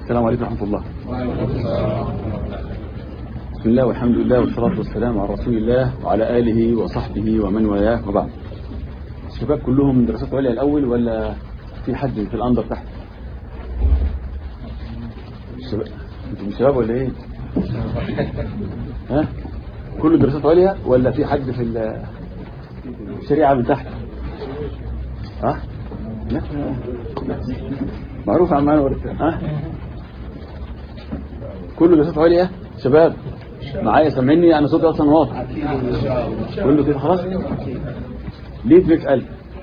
السلام عليكم ورحمة الله بسم الله والحمد لله والصلاة والسلام على رسول الله وعلى آله وصحبه ومن والاه وبعد الشباب كلهم من دراسات عليا الأول ولا في حد في الأندر تحت الشباب انتوا من شباب ولا ايه ها كله دراسات عليا ولا في حد في ال- الشريعة من تحت ها لا لا. معروف عمان ورث ها كله دراسات عليا شباب معايا سامعني انا صوتي اصلا واضح كله كده خلاص ليه بنسال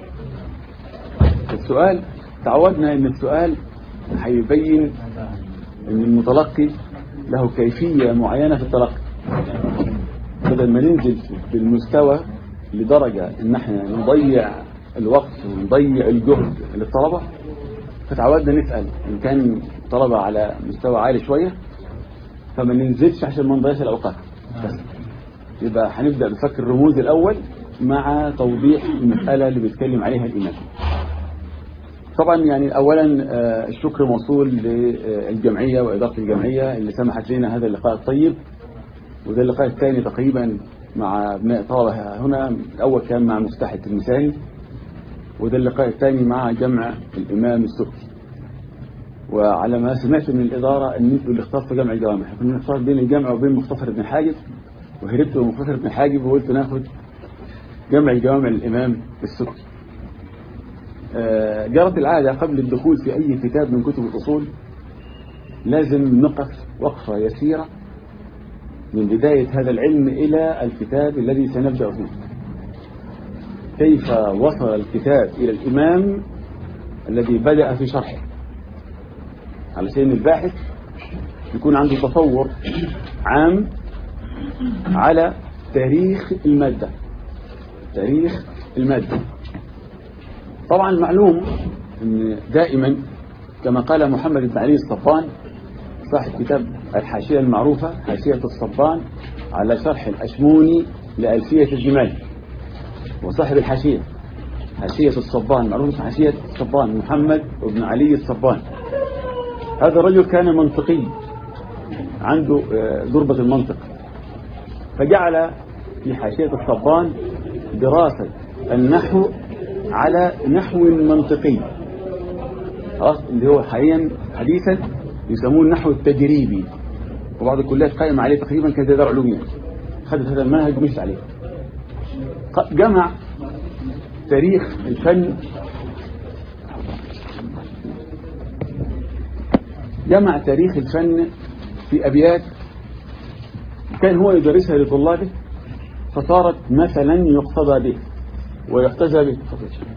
السؤال تعودنا ان السؤال هيبين ان المتلقي له كيفيه معينه في التلقي بدل ما ننزل بالمستوى لدرجه ان احنا نضيع الوقت ونضيع الجهد للطلبه فتعودنا نسال ان كان طلبه على مستوى عالي شويه فما ننزلش عشان ما نضيعش الاوقات بس يبقى هنبدا بفك الرموز الاول مع توضيح المساله اللي بيتكلم عليها الامام طبعا يعني اولا آه، الشكر موصول للجمعيه واداره الجمعيه اللي سمحت لنا هذا اللقاء الطيب وده اللقاء الثاني تقريبا مع ابناء طلبه هنا الاول كان مع مفتاح التلمساني وده اللقاء الثاني مع جمع الامام السبكي وعلى ما سمعت من الإدارة أن أنتوا اللي اخترتوا جمع الجوامع احنا كنا نختار بين الجمع وبين مختصر ابن حاجب وهربت من مختصر ابن حاجب وقلت ناخد جمع الجوامع للإمام السبكي آه، جرت العادة قبل الدخول في أي كتاب من كتب الأصول لازم نقف وقفة يسيرة من بداية هذا العلم إلى الكتاب الذي سنبدأ فيه كيف وصل الكتاب إلى الإمام الذي بدأ في شرحه علشان الباحث يكون عنده تصور عام على تاريخ المادة تاريخ المادة طبعا معلوم ان دائما كما قال محمد بن علي الصفان صاحب كتاب الحاشية المعروفة حاشية الصفان على شرح الأشموني لألفية الجمال وصاحب الحاشية حاشية الصبان معروف حاشية الصبان محمد بن علي الصبان هذا الرجل كان منطقي عنده آه، ضربة المنطق فجعل في حاشية الصبان دراسة النحو على نحو منطقي خلاص اللي هو حاليا حديثا يسموه النحو التجريبي وبعض الكليات قائمة عليه تقريبا كذا دار علوم يعني خدت هذا المنهج ومشت عليه ق- جمع تاريخ الفن جمع تاريخ الفن في أبيات كان هو يدرسها لطلابه فصارت مثلا يقتضى به ويحتذى به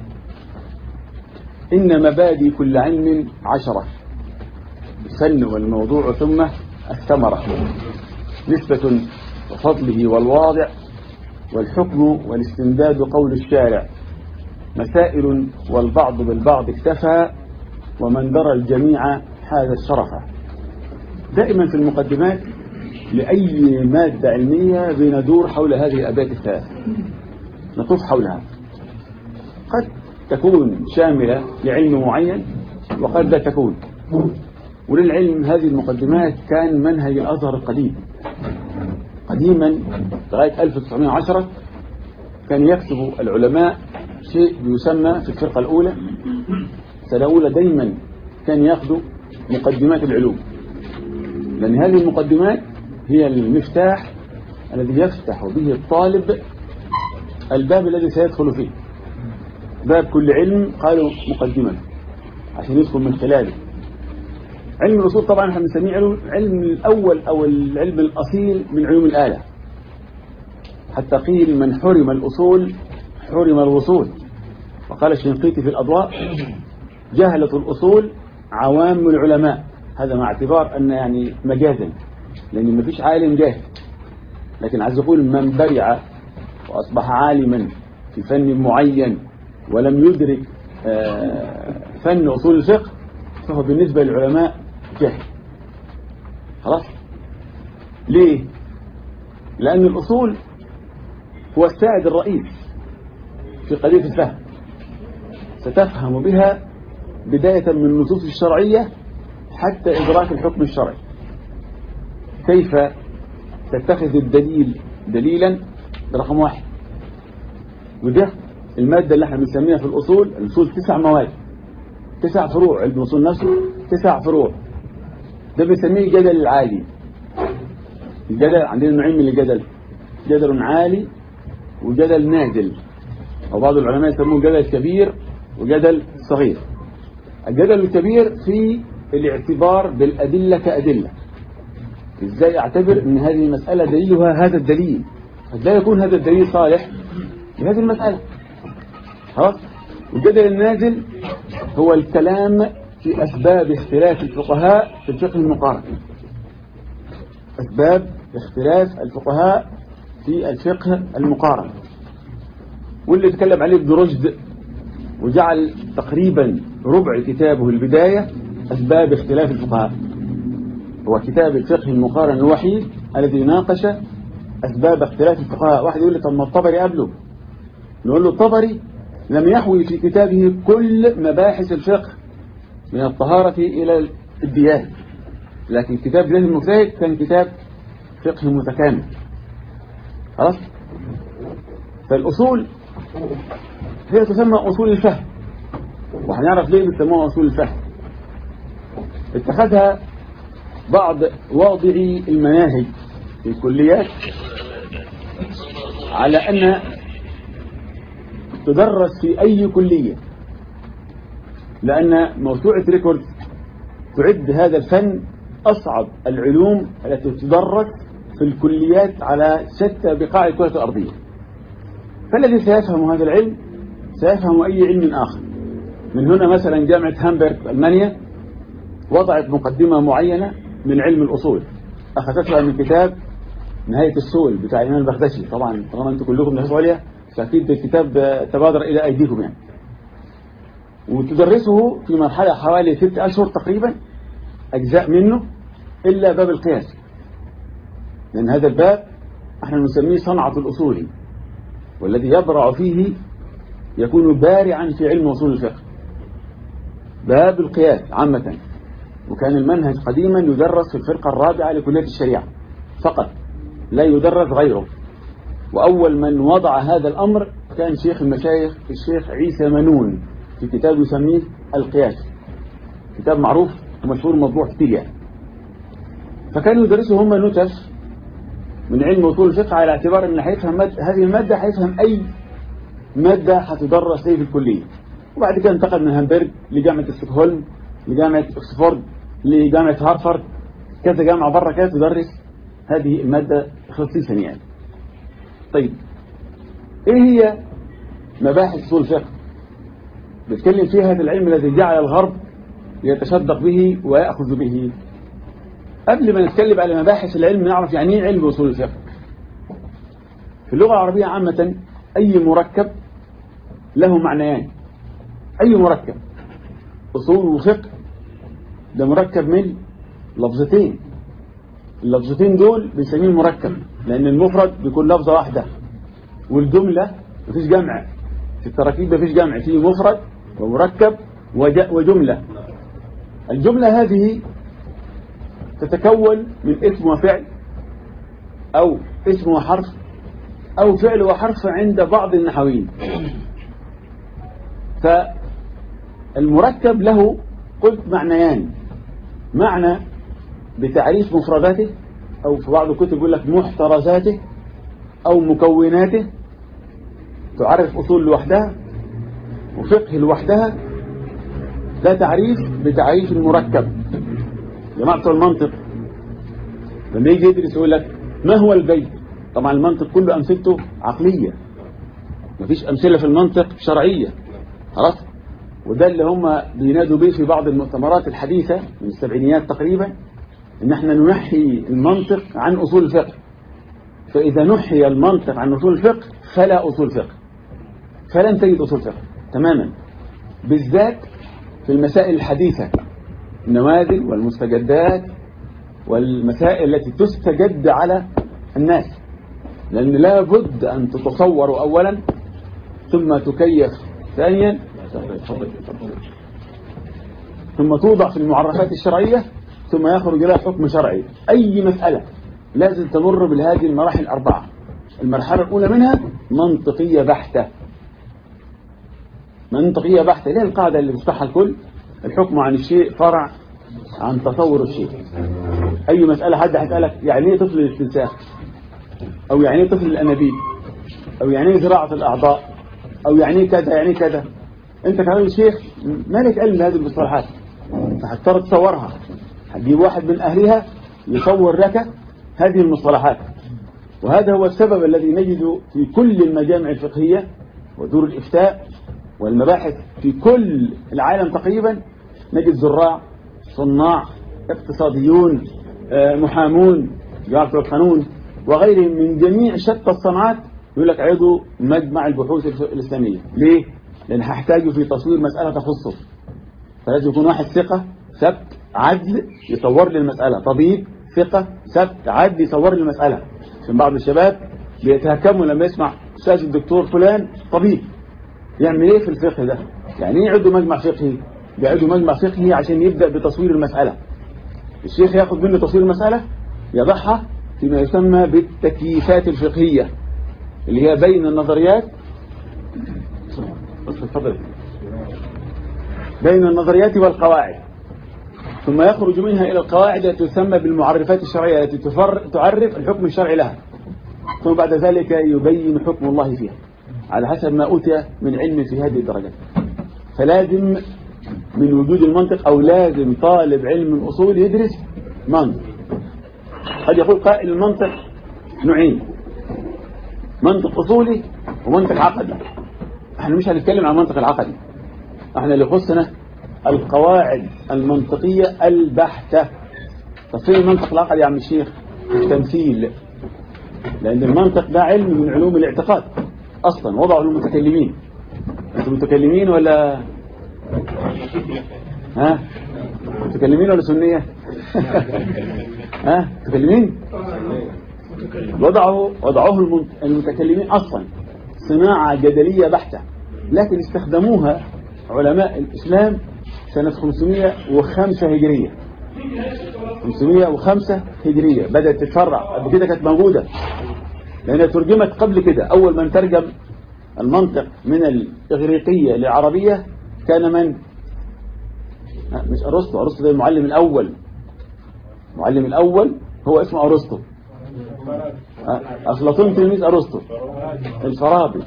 إن مبادئ كل علم عشرة الفن والموضوع ثم الثمرة نسبة وفضله والواضع والحكم والاستمداد قول الشارع مسائل والبعض بالبعض اكتفى ومن درى الجميع هذا الشرف دائما في المقدمات لأي مادة علمية بندور حول هذه الأبيات الثلاث نطوف حولها قد تكون شاملة لعلم معين وقد لا تكون وللعلم هذه المقدمات كان منهج الأزهر القديم قديما لغاية 1910 كان يكتب العلماء شيء يسمى في الفرقة الأولى سنة أولى دايما كان ياخدوا مقدمات العلوم لأن هذه المقدمات هي المفتاح الذي يفتح به الطالب الباب الذي سيدخل فيه باب كل علم قالوا مقدمة عشان يدخل من خلاله علم الأصول طبعا احنا بنسميه علم علم الأول أو العلم الأصيل من علوم الآلة حتى قيل من حرم الأصول حرم الوصول وقال الشنقيطي في الأضواء جهلة الأصول عوام العلماء هذا مع اعتبار أن يعني مجازا لأن ما فيش عالم جاهل لكن عايز يقول من برع وأصبح عالما في فن معين ولم يدرك آه، فن أصول الفقه فهو بالنسبة للعلماء جاهل خلاص ليه لأن الأصول هو الساعد الرئيس في قضية الفهم ستفهم بها بداية من النصوص الشرعية حتى إدراك الحكم الشرعي كيف تتخذ الدليل دليلا رقم واحد وده المادة اللي احنا بنسميها في الأصول الأصول تسع مواد تسع فروع علم الأصول نفسه تسع فروع ده بنسميه جدل العالي الجدل عندنا نوعين من الجدل جدل عالي وجدل نازل أو بعض العلماء يسموه جدل كبير وجدل صغير الجدل الكبير في الاعتبار بالأدلة كأدلة ازاي اعتبر ان هذه المسألة دليلها هذا الدليل لا يكون هذا الدليل صالح لهذه المسألة خلاص الجدل النازل هو الكلام في أسباب اختلاف الفقهاء في الفقه المقارن أسباب اختلاف الفقهاء في الفقه المقارن واللي تكلم عليه ابن رشد وجعل تقريبا ربع كتابه البداية أسباب اختلاف الفقهاء هو كتاب الفقه المقارن الوحيد الذي ناقش أسباب اختلاف الفقهاء واحد يقول لي طب ما الطبري قبله نقول له الطبري لم يحوي في كتابه كل مباحث الفقه من الطهارة إلى الديانة لكن كتاب بلاد المجتهد كان كتاب فقه متكامل خلاص فالأصول هي تسمى أصول الفهم وهنعرف ليه بيسموها أصول الفهم اتخذها بعض واضعي المناهج في الكليات على أن تدرس في أي كلية لأن موسوعة ريكورد تعد هذا الفن أصعب العلوم التي تدرس في الكليات على شتى بقاع الكرة الأرضية فالذي سيفهم هذا العلم سيفهم أي علم آخر من هنا مثلا جامعة هامبرغ في ألمانيا وضعت مقدمة معينة من علم الأصول أخذتها من كتاب نهاية السول بتاع الإمام البغدادي طبعا طالما أنتم كلكم نحسوا عليها فأكيد الكتاب تبادر إلى أيديكم يعني وتدرسه في مرحلة حوالي ست أشهر تقريبا أجزاء منه إلا باب القياس لأن هذا الباب احنا نسميه صنعة الأصولي والذي يبرع فيه يكون بارعا في علم أصول الفقه باب القياس عامة وكان المنهج قديما يدرس في الفرقة الرابعة لكلية الشريعة فقط لا يدرس غيره وأول من وضع هذا الأمر كان شيخ المشايخ الشيخ عيسى منون في كتاب يسميه القياس كتاب معروف ومشهور مطبوع كتير يعني فكانوا يدرسوا هم نتف من علم اصول الفقه على اعتبار ان هيفهم مادة هذه المادة هيفهم اي مادة هتدرس في الكلية وبعد كده انتقل من هامبرج لجامعة ستوكهولم لجامعة اوكسفورد لجامعة هارفارد كذا جامعة بره كده تدرس هذه المادة خصيصا يعني طيب ايه هي مباحث اصول الفقه بيتكلم فيها هذا العلم الذي جعل الغرب يتشدق به ويأخذ به قبل ما نتكلم على مباحث العلم نعرف يعني ايه علم اصول الفقه في اللغة العربية عامة أي مركب له معنيان أي مركب أصول وفقه ده مركب من لفظتين اللفظتين دول بنسميه مركب لأن المفرد بيكون لفظة واحدة والجملة مفيش جمع في التراكيب مفيش جمع فيه مفرد ومركب وجملة الجملة هذه تتكون من اسم وفعل أو اسم وحرف أو فعل وحرف عند بعض النحويين فالمركب له قلت معنيان معنى بتعريف مفرداته أو في بعض الكتب يقول لك محترزاته أو مكوناته تعرف أصول لوحدها وفقه لوحدها ده تعريف بتعريف المركب جماعة المنطق لما يجي يدرس يقول لك ما هو البيت طبعا المنطق كله أمثلته عقلية مفيش أمثلة في المنطق شرعية خلاص وده اللي هم بينادوا به في بعض المؤتمرات الحديثة من السبعينيات تقريبا ان احنا ننحي المنطق عن أصول الفقه فإذا نحي المنطق عن أصول الفقه فلا أصول فقه فلن تجد أصول فقه تماما بالذات في المسائل الحديثة النوازل والمستجدات والمسائل التي تستجد على الناس لأن لا بد أن تتصور أولا ثم تكيف ثانيا ثم توضع في المعرفات الشرعية ثم يخرج لها حكم شرعي أي مسألة لازم تمر بهذه المراحل الأربعة المرحلة الأولى منها منطقية بحتة منطقية بحتة ليه القاعدة اللي بيفتحها الكل الحكم عن الشيء فرع عن تصور الشيء أي مسألة حد هيسألك يعني ايه طفل الاستنساخ أو يعني ايه طفل الأنابيب أو يعني ايه زراعة الأعضاء أو يعني ايه كذا يعني ايه كذا أنت كمان شيخ مالك علم هذه المصطلحات فهتضطر تصورها هتجيب واحد من أهلها يصور لك هذه المصطلحات وهذا هو السبب الذي نجد في كل المجامع الفقهية ودور الإفتاء والمباحث في كل العالم تقريبا نجد زراع صناع اقتصاديون محامون جارة القانون وغيرهم من جميع شتى الصناعات يقول لك عضو مجمع البحوث الإسلامية ليه؟ لأن هحتاجه في تصوير مسألة تخصه فلازم يكون واحد ثقة ثبت عدل يصور لي المسألة طبيب ثقة ثبت عدل يصور لي المسألة عشان بعض الشباب بيتهكموا لما يسمع أستاذ الدكتور فلان طبيب يعمل ايه في الفقه ده يعني ايه عضو مجمع فقهي بيعضو مجمع فقهي عشان يبدأ بتصوير المسألة الشيخ ياخد منه تصوير المسألة يضعها فيما يسمى بالتكييفات الفقهية اللي هي بين النظريات تفضل بين النظريات والقواعد ثم يخرج منها إلى القواعد التي تسمى بالمعرفات الشرعية التي تعرف الحكم الشرعي لها ثم بعد ذلك يبين حكم الله فيها على حسب ما أوتي من علم في هذه الدرجات فلازم من وجود المنطق أو لازم طالب علم الأصول يدرس منطق قد يقول قائل المنطق نوعين منطق أصولي ومنطق عقدي احنا مش هنتكلم عن المنطق العقدي احنا اللي يخصنا القواعد المنطقية البحتة تفصيل المنطق العقدي يا عم الشيخ التمثيل لأن المنطق ده علم من علوم الاعتقاد أصلا وضعه للمتكلمين أنتم متكلمين ولا ها متكلمين ولا سنية ها متكلمين وضعه وضعوه المتكلمين أصلا صناعة جدلية بحتة لكن استخدموها علماء الإسلام سنة 505 هجرية 505 هجرية بدأت تتفرع قبل كده كانت موجودة لأنها ترجمت قبل كده أول من ترجم المنطق من الإغريقية للعربية كان من مش أرسطو أرسطو ده المعلم الأول المعلم الأول هو اسمه أرسطو أفلاطون تلميذ أرسطو الفارابي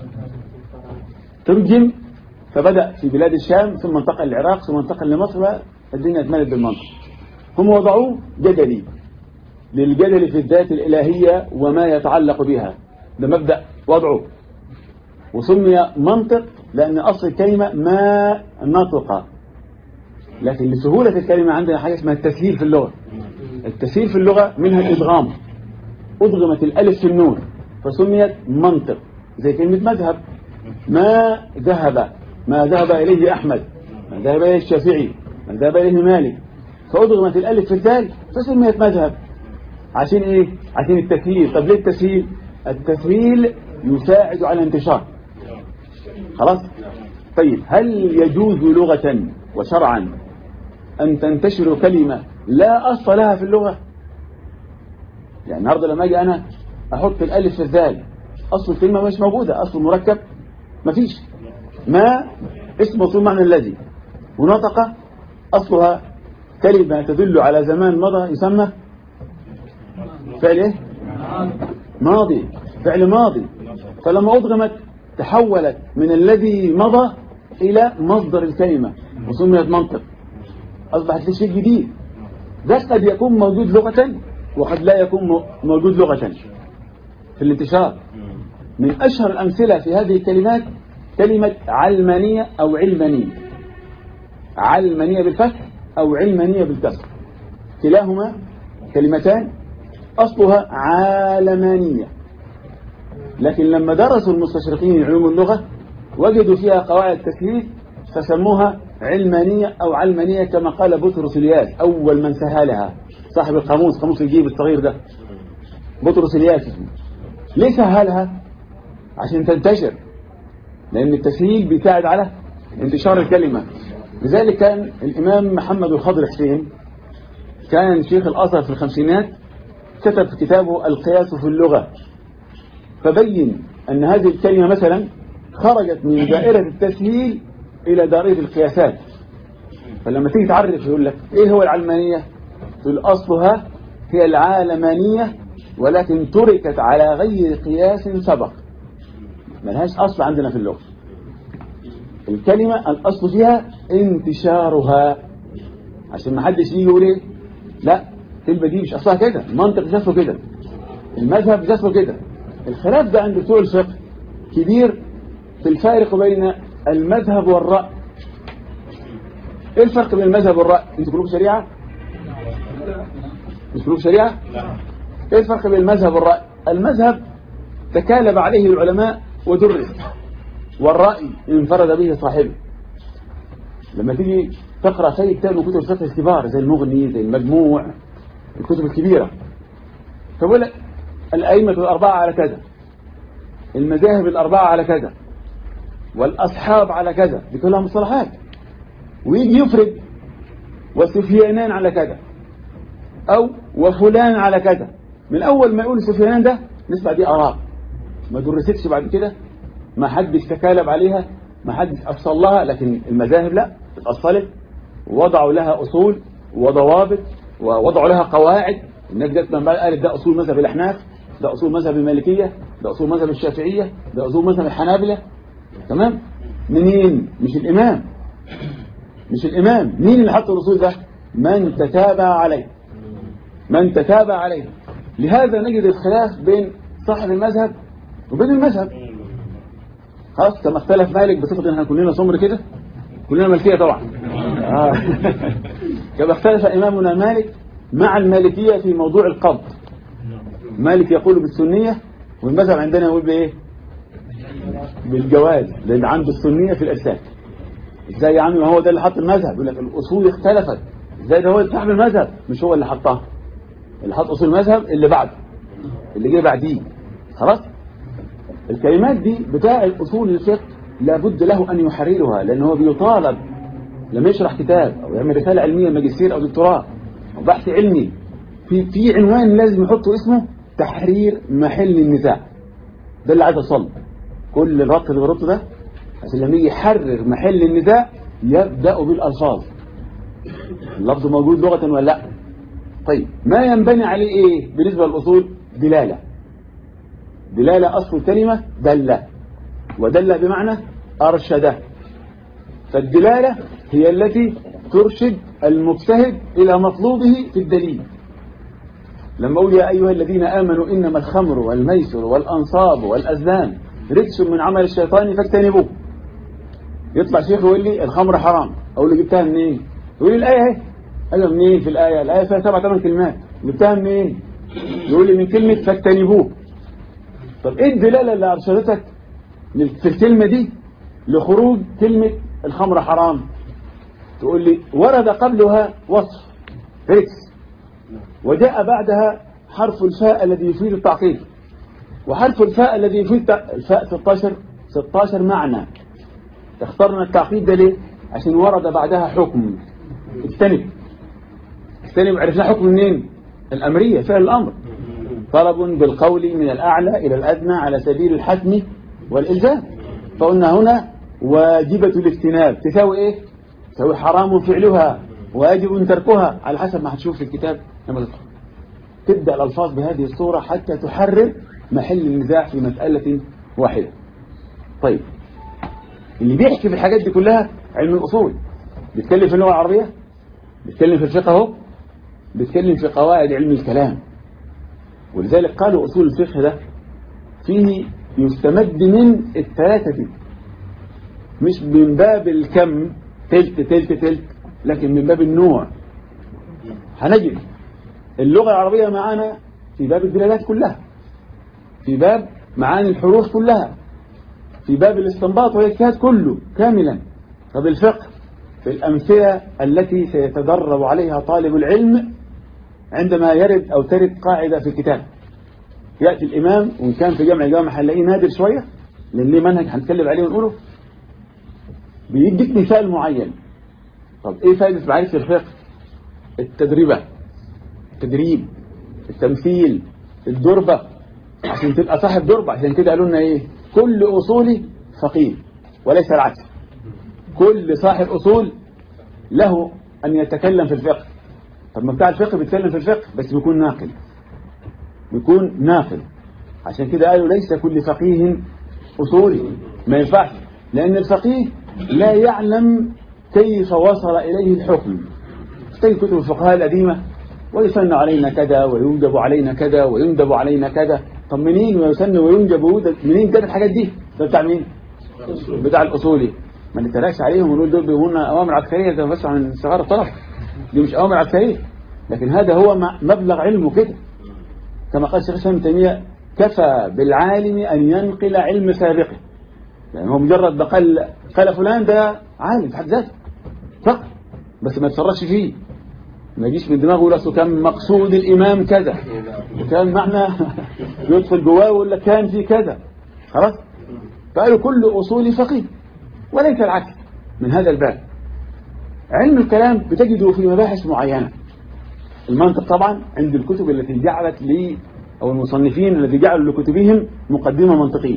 ترجم فبدأ في بلاد الشام ثم انتقل للعراق ثم انتقل لمصر الدنيا اتملت بالمنطق هم وضعوه جدلي للجدل في الذات الإلهية وما يتعلق بها ده مبدأ وضعه وسمي منطق لأن أصل الكلمة ما نطق لكن لسهولة الكلمة عندنا حاجة اسمها التسهيل في اللغة التسهيل في اللغة منها الإدغام أدغمت الألف في النون فسميت منطق زي كلمة مذهب ما ذهب ما ذهب إليه أحمد ما ذهب إليه الشافعي ما ذهب إليه مالك فأدغمت الألف في الدال فسميت مذهب عشان إيه؟ عشان التسهيل طب ليه التسهيل؟ التسهيل يساعد على انتشار خلاص؟ طيب هل يجوز لغة وشرعا أن تنتشر كلمة لا أصل لها في اللغة يعني النهاردة لما أجي أنا أحط الألف في الذال أصل الكلمة مش موجودة أصل مركب مفيش ما اسم موصول معنى الذي ونطق أصلها كلمة تدل على زمان مضى يسمى فعل ايه ماضي فعل ماضي فلما أضغمت تحولت من الذي مضى إلى مصدر الكلمة وسميت منطق أصبحت شيء جديد ده قد يكون موجود لغة وقد لا يكون موجود لغة في الانتشار من أشهر الأمثلة في هذه الكلمات كلمة علمانية أو علمانية علمانية بالفتح أو علمانية بالكسر كلاهما كلمتان أصلها عالمانية لكن لما درسوا المستشرقين علوم اللغة وجدوا فيها قواعد تثليث فسموها علمانية أو علمانية كما قال بطرس الياس أول من سهلها صاحب القاموس قاموس الجيب الصغير ده بطرس الياس اسمه ليه سهلها عشان تنتشر لأن التسهيل بيساعد على انتشار الكلمة لذلك كان الإمام محمد الخضر حسين كان شيخ الأزهر في الخمسينات كتب في كتابه القياس في اللغة فبين أن هذه الكلمة مثلا خرجت من دائرة التسهيل إلى دائرة القياسات فلما تيجي تعرف يقول لك إيه هو العلمانية تقول أصلها هي العالمانية ولكن تركت على غير قياس سبق ملهاش أصل عندنا في اللغة الكلمة الأصل فيها انتشارها عشان ما حدش يجي يقول ايه لا الكلمة دي مش أصلها كده المنطق مش أصله كده المذهب مش أصله كده الخلاف ده عند بتوع الفقه كبير في الفارق بين المذهب والرأي ايه الفرق بين المذهب والرأي انتوا كلكم شريعة مش كلكم شريعة ايه الفرق بين المذهب والرأي المذهب تكالب عليه العلماء ودرس والرأي انفرد به صاحبه لما تيجي تقرأ شيء كتاب من كتب الفقه الكبار زي المغني زي المجموع الكتب الكبيرة فبقول لك الأئمة الأربعة على كذا المذاهب الأربعة على كذا والأصحاب على كذا دي كلها مصطلحات ويجي يفرد وسفيانان على كذا أو وفلان على كذا من أول ما يقول سفيانان ده نسمع دي آراء ما درستش بعد كده ما حدش تكالب عليها ما حدش أفصل لها لكن المذاهب لا اتأصلت ووضعوا لها أصول وضوابط ووضعوا لها قواعد الناس جت من بعد قالت ده أصول مذهب الأحناف ده أصول مذهب المالكية ده أصول مذهب الشافعية ده أصول مذهب الحنابلة تمام منين مش الإمام مش الإمام مين اللي حط الأصول ده من تتابع عليه من تتابع عليه لهذا نجد الخلاف بين صاحب المذهب وبين المذهب خلاص كما اختلف مالك بصفة ان احنا كلنا سمر كده كلنا ملكية طبعا آه. كما اختلف إمامنا مالك مع المالكية في موضوع القبض مالك يقول بالسنية والمذهب عندنا يقول بإيه بالجواز لأن عنده السنية في الأجساد ازاي يا عمي ما هو ده اللي حط المذهب يقول لك الأصول اختلفت ازاي ده هو اللي صاحب المذهب مش هو اللي حطها اللي حط أصول المذهب اللي بعده اللي جه بعديه خلاص الكلمات دي بتاع الأصول الفقه لابد له أن يحررها لأنه هو بيطالب لما يشرح كتاب أو يعمل رسالة علمية ماجستير أو دكتوراه أو بحث علمي في في عنوان لازم يحطوا اسمه تحرير محل النزاع ده اللي عايز أوصل كل الربط اللي بربطه ده عشان لما يجي يحرر محل النزاع يبدأ بالألفاظ اللفظ موجود لغة ولا لا طيب ما ينبني عليه ايه بالنسبة للأصول دلالة دلالة أصل الكلمة دل ودل بمعنى أرشد فالدلالة هي التي ترشد المجتهد إلى مطلوبه في الدليل لما أقول يا أيها الذين آمنوا إنما الخمر والميسر والأنصاب والأزلام رجس من عمل الشيطان فاجتنبوه يطلع شيخ يقول لي الخمر حرام أقول له جبتها منين يقول لي الآية اهي أيوة منين في الآية الآية فيها سبع ثمان كلمات جبتها منين يقول لي من كلمة فاجتنبوه طب ايه الدلالة اللي أرشدتك في الكلمة دي لخروج كلمة الخمر حرام تقول لي ورد قبلها وصف ركس وجاء بعدها حرف الفاء الذي يفيد التعقيد وحرف الفاء الذي يفيد الفاء 16 16 معنى اخترنا التعقيد ده ليه عشان ورد بعدها حكم اجتنب اجتنب عرفنا حكم منين الأمرية فعل الأمر طلب بالقول من الأعلى إلى الأدنى على سبيل الحتم والإلزام فقلنا هنا واجبة الاجتناب تساوي إيه تساوي حرام فعلها واجب تركها على حسب ما هتشوف في الكتاب لما تدخل تبدأ الألفاظ بهذه الصورة حتى تحرر محل النزاع في مسألة واحدة طيب اللي بيحكي في الحاجات دي كلها علم الأصول بيتكلم في اللغة العربية بيتكلم في الفقه اهو بيتكلم في قواعد علم الكلام ولذلك قالوا أصول الفقه ده فيه يستمد من الثلاثة دي مش من باب الكم تلت تلت تلت لكن من باب النوع هنجد اللغة العربية معانا في باب الدلالات كلها في باب معاني الحروف كلها في باب الاستنباط والاجتهاد كله كاملا طب الفقه في الأمثلة التي سيتدرب عليها طالب العلم عندما يرد أو ترد قاعدة في الكتاب يأتي الإمام وإن كان في جمع جامع هنلاقيه نادر شوية لأن ليه منهج هنتكلم عليه ونقوله بيديك مثال معين طب ايه فائدة معرفة الفقه التدريبة التدريب التمثيل الدربة عشان تبقى صاحب دربة عشان كده قالوا لنا ايه كل اصولي فقيه وليس العكس كل صاحب اصول له ان يتكلم في الفقه طب ما بتاع الفقه بيتكلم في الفقه بس بيكون ناقل بيكون ناقل عشان كده قالوا ليس كل فقيه اصولي ما ينفعش لان الفقيه لا يعلم كيف وصل اليه الحكم تجد كتب الفقهاء القديمه ويسن علينا كذا ويوجب علينا كذا ويندب علينا كذا طب منين ويسن وينجب ويوجب منين جت الحاجات دي ده بتاع مين بتاع الاصولي ما نتلاقش عليهم ونقول دول بيقولون اوامر عسكريه ده بس عن صغار الطرف دي مش اوامر عسكريه لكن هذا هو مبلغ علمه كده كما قال الشيخ الاسلام تيميه كفى بالعالم ان ينقل علم سابقه يعني هو مجرد ما قال قال فلان ده عالم في حد ذاته فقط بس ما يتصرفش فيه ما يجيش من دماغه يقول اصله كان مقصود الامام كذا وكان معنى يدخل جواه ويقول لك كان في كذا خلاص فقالوا كل اصول فقيه وليس العكس من هذا الباب علم الكلام بتجده في مباحث معينه المنطق طبعا عند الكتب التي جعلت لي او المصنفين الذي جعلوا لكتبهم مقدمه منطقيه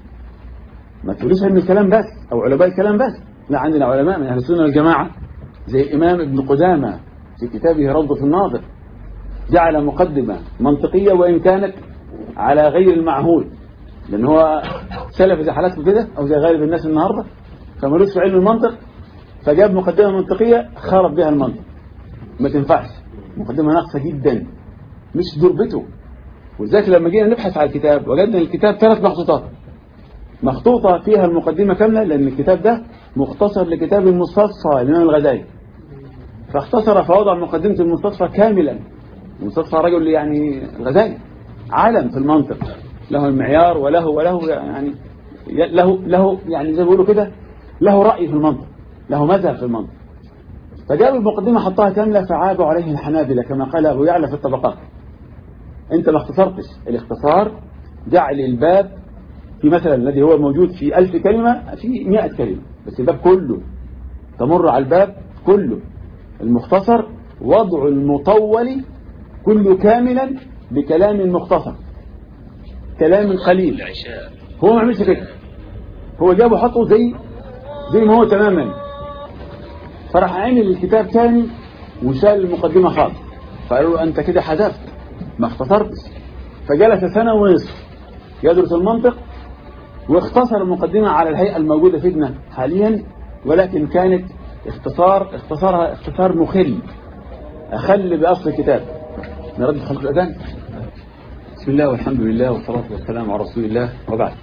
ما تقولوش علم الكلام بس او علماء الكلام بس لا عندنا علماء من اهل السنه والجماعه زي الامام ابن قدامه في كتابه روضة الناظر جعل مقدمة منطقية وإن كانت على غير المعهود لأن هو سلف إذا حالته كده أو زي غالب الناس النهاردة فملوش في علم المنطق فجاب مقدمة منطقية خرب بها المنطق ما تنفعش مقدمة ناقصة جدا مش دربته ولذلك لما جينا نبحث على الكتاب وجدنا الكتاب ثلاث مخطوطات مخطوطة فيها المقدمة كاملة لأن الكتاب ده مختصر لكتاب المستصفى الإمام الغزالي فاختصر فوضع مقدمة المستصفى كاملا المستصفى رجل يعني غزالي عالم في المنطق له المعيار وله وله يعني له له يعني زي ما بيقولوا كده له رأي في المنطق له مذهب في المنطق فجاب المقدمة حطها كاملة فعابوا عليه الحنابلة كما قال أبو يعلى في الطبقات أنت ما اختصرتش الاختصار جعل الباب في مثلا الذي هو موجود في ألف كلمة في مئة كلمة بس الباب كله تمر على الباب كله المختصر وضع المطول كله كاملا بكلام مختصر كلام قليل هو ما عملش كده هو جابه حطه زي زي ما هو تماما فراح عامل الكتاب تاني وشال المقدمة خالص فقالوا له أنت كده حذفت ما اختصرتش فجلس سنة ونصف يدرس المنطق واختصر المقدمة على الهيئة الموجودة فينا حاليا ولكن كانت اختصار اختصارها اختصار مخل أخل بأصل الكتاب نرد خلق الأذان بسم الله والحمد لله والصلاة والسلام على رسول الله وبعد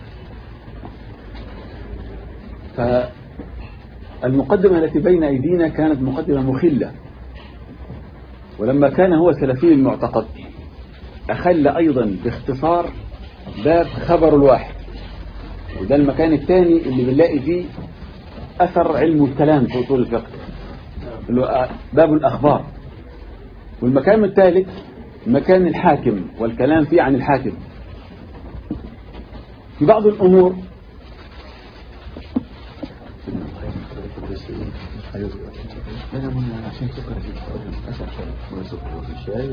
فالمقدمة التي بين أيدينا كانت مقدمة مخلة ولما كان هو سلفي المعتقد أخل أيضا باختصار باب خبر الواحد وده المكان الثاني اللي بنلاقي فيه أثر علم الكلام في أصول الفقه باب الأخبار والمكان الثالث مكان الحاكم والكلام فيه عن الحاكم في بعض الأمور عشان سكر الشاي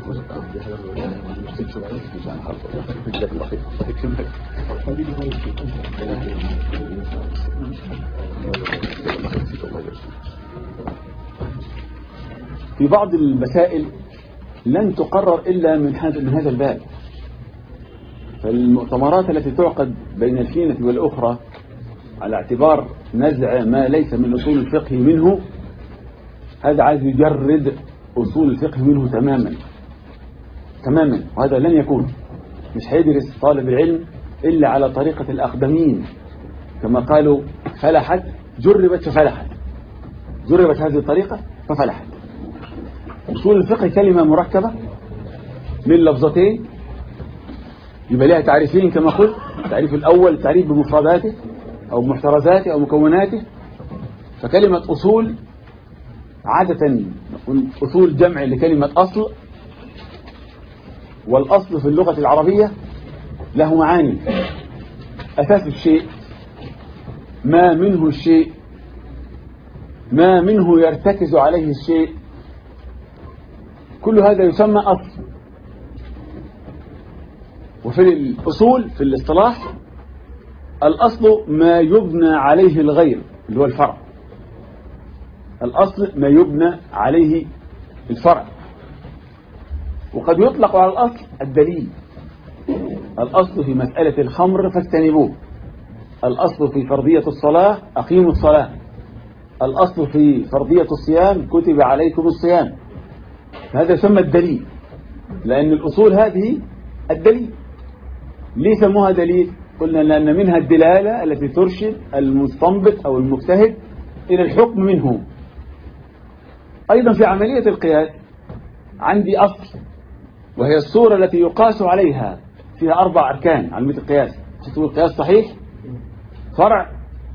في بعض المسائل لن تقرر إلا من هذا من هذا الباب فالمؤتمرات التي تعقد بين الفينة والأخرى على اعتبار نزع ما ليس من أصول الفقه منه هذا عايز يجرد أصول الفقه منه تماما تماما وهذا لن يكون مش هيدرس طالب العلم إلا على طريقة الأقدمين كما قالوا فلحت جربت ففلحت جربت هذه الطريقة ففلحت أصول الفقه كلمة مركبة من لفظتين يبقى لها تعريفين كما قلت التعريف الأول تعريف بمفرداته أو محترزاته أو مكوناته فكلمة أصول عادة نقول أصول جمع لكلمة أصل والأصل في اللغة العربية له معاني أساس الشيء ما منه الشيء ما منه يرتكز عليه الشيء كل هذا يسمى أصل وفي الأصول في الاصطلاح الأصل ما يبنى عليه الغير اللي هو الفرع الأصل ما يبنى عليه الفرع وقد يطلق على الأصل الدليل الأصل في مسألة الخمر فاجتنبوه الأصل في فرضية الصلاة أقيموا الصلاة الأصل في فرضية الصيام كتب عليكم الصيام هذا يسمى الدليل لأن الأصول هذه الدليل ليه سموها دليل قلنا لأن منها الدلالة التي ترشد المستنبط أو المجتهد إلى الحكم منه أيضا في عملية القياس عندي أصل وهي الصورة التي يقاس عليها فيها أربع أركان عملية القياس تقول قياس صحيح فرع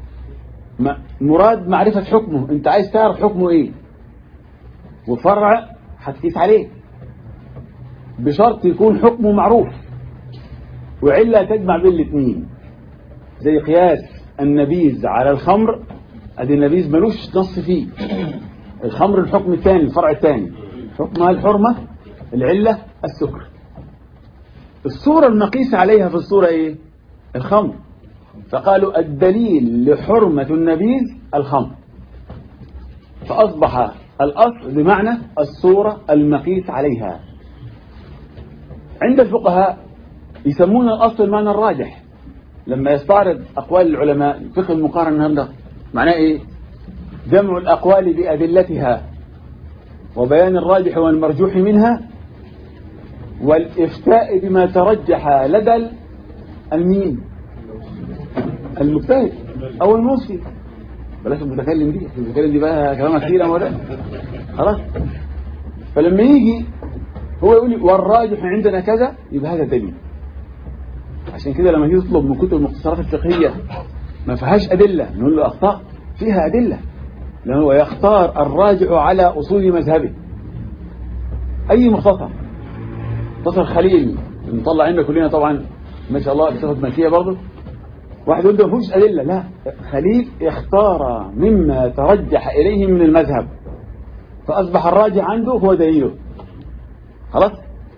مراد معرفة حكمه أنت عايز تعرف حكمه إيه وفرع هتقيس عليه بشرط يكون حكمه معروف وعلة تجمع بين الاثنين زي قياس النبيذ على الخمر ادي النبيذ ملوش نص فيه الخمر الحكم الثاني الفرع الثاني حكمها الحرمة العلة السكر الصورة المقيس عليها في الصورة ايه الخمر فقالوا الدليل لحرمة النبيذ الخمر فأصبح الأصل بمعنى الصورة المقيس عليها عند الفقهاء يسمون الأصل المعنى الراجح لما يستعرض أقوال العلماء فقه المقارنة هذا معناه إيه جمع الأقوال بأدلتها وبيان الراجح والمرجوح منها والإفتاء بما ترجح لدى المين المجتهد أو المفتي بلاش المتكلم دي المتكلم دي بقى كلام كثير أولا خلاص فلما يجي هو يقول لي والراجح عندنا كذا يبقى هذا دليل عشان كده لما تيجي تطلب من كتب المختصرات الفقهية ما فيهاش أدلة نقول له أخطاء فيها أدلة لأنه يختار الراجع على أصول مذهبه أي مختصر مختصر خليل نطلع عندنا كلنا طبعا ما شاء الله بصفة ملكية برضه واحد يقول ده ما فيهوش أدلة لا خليل اختار مما ترجح إليه من المذهب فأصبح الراجع عنده هو دليله خلاص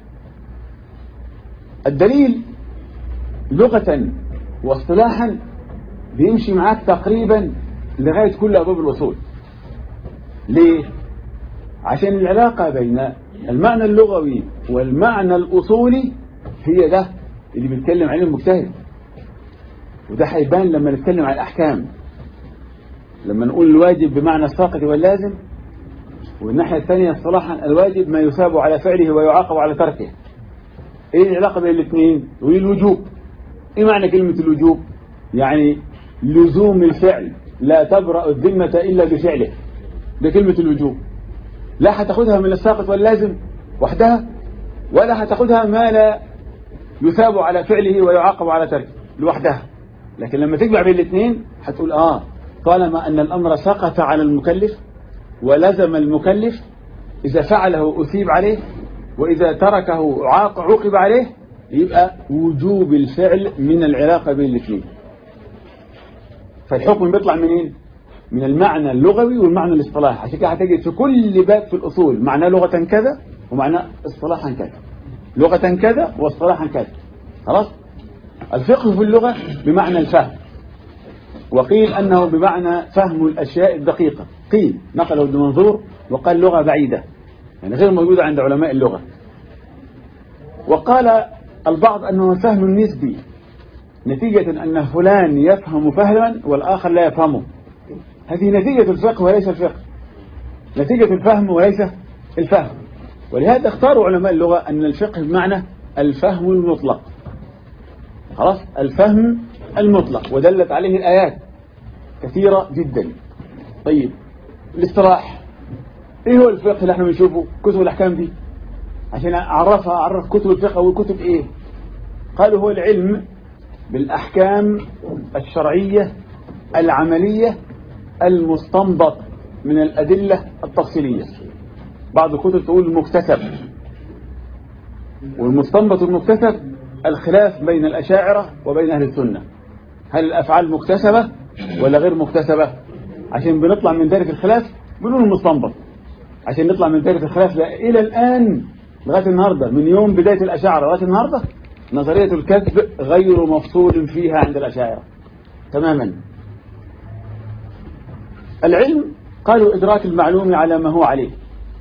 الدليل لغة واصطلاحا بيمشي معاك تقريبا لغاية كل أبواب الوصول ليه؟ عشان العلاقة بين المعنى اللغوي والمعنى الأصولي هي ده اللي بيتكلم عليه المجتهد وده هيبان لما نتكلم عن الأحكام لما نقول الواجب بمعنى الساقط واللازم والناحية الثانية اصطلاحا الواجب ما يثاب على فعله ويعاقب على تركه ايه العلاقة بين الاثنين يقول الوجوب ايه معنى كلمة الوجوب يعني لزوم الفعل لا تبرأ الذمة إلا بفعله ده كلمة الوجوب لا هتاخدها من الساقط واللازم وحدها ولا هتاخدها ما لا يثاب على فعله ويعاقب على تركه لوحدها لكن لما تجمع بين الاثنين هتقول اه طالما أن الأمر سقط على المكلف ولزم المكلف إذا فعله أثيب عليه وإذا تركه عوقب عليه يبقى وجوب الفعل من العلاقة بين الاثنين فالحكم بيطلع منين من المعنى اللغوي والمعنى الاصطلاحي عشان كده هتجد في كل باب في الأصول معناه لغة كذا ومعناه اصطلاحا كذا لغة كذا واصطلاحا كذا خلاص الفقه في اللغة بمعنى الفهم وقيل أنه بمعنى فهم الأشياء الدقيقة قيل نقله ابن منظور وقال لغة بعيدة يعني غير موجودة عند علماء اللغة وقال البعض أنه فهم نسبي نتيجة أن فلان يفهم فهما والآخر لا يفهمه هذه نتيجة الفقه وليس الفقه نتيجة الفهم وليس الفهم ولهذا اختاروا علماء اللغة أن الفقه بمعنى الفهم المطلق خلاص الفهم المطلق ودلت عليه الآيات كثيرة جدا طيب الاصطلاح ايه هو الفقه اللي احنا بنشوفه كتب الاحكام دي عشان اعرفها اعرف كتب الفقه والكتب ايه قالوا هو العلم بالاحكام الشرعية العملية المستنبط من الادلة التفصيلية بعض الكتب تقول المكتسب والمستنبط المكتسب الخلاف بين الأشاعرة وبين أهل السنة هل الأفعال مكتسبة ولا غير مكتسبة عشان بنطلع من دائرة الخلاف بنقول المستنبط عشان نطلع من دائرة الخلاف لا إلى الآن لغاية النهاردة من يوم بداية الأشاعرة لغاية النهاردة نظرية الكذب غير مفصول فيها عند الأشاعرة تماما العلم قالوا إدراك المعلوم على ما هو عليه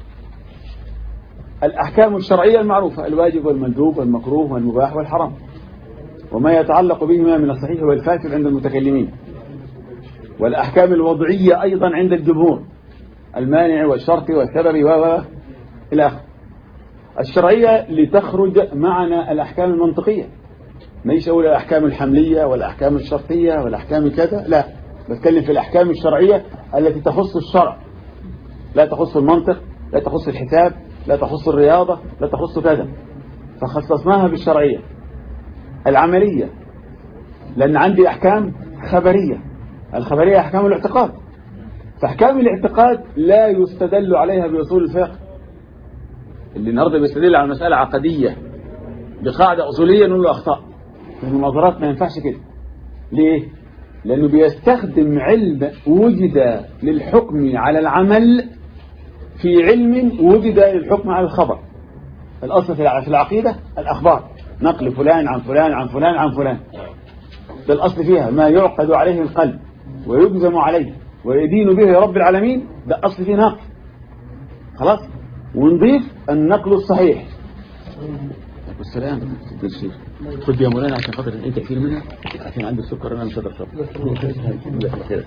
الأحكام الشرعية المعروفة الواجب والمندوب والمكروه والمباح والحرام وما يتعلق بهما من الصحيح والفاسد عند المتكلمين والأحكام الوضعية أيضا عند الجمهور المانع والشرط والسبب و إلى آخره الشرعية لتخرج معنا الأحكام المنطقية ليس أقول الأحكام الحملية والأحكام الشرطية والأحكام كذا لا بتكلم في الأحكام الشرعية التي تخص الشرع لا تخص المنطق لا تخص الحساب لا تخص الرياضة لا تخص كذا فخصصناها بالشرعية العملية لأن عندي أحكام خبرية الخبرية أحكام الاعتقاد فأحكام الاعتقاد لا يستدل عليها بأصول الفقه اللي النهارده بيستدل على مسألة عقدية بقاعدة أصولية نقول له أخطاء المناظرات ما ينفعش كده ليه؟ لأنه بيستخدم علم وجد للحكم على العمل في علم وجد للحكم على الخبر الأصل في العقيدة الأخبار نقل فلان عن فلان عن فلان عن فلان ده الأصل فيها ما يعقد عليه القلب ويجزم عليه ويدين به رب العالمين ده أصل فيه نقل خلاص ونضيف النقل الصحيح والسلام الشيخ خد يا مولانا عشان خاطر انت كثير منها عشان عندي السكر انا مش هقدر اشرب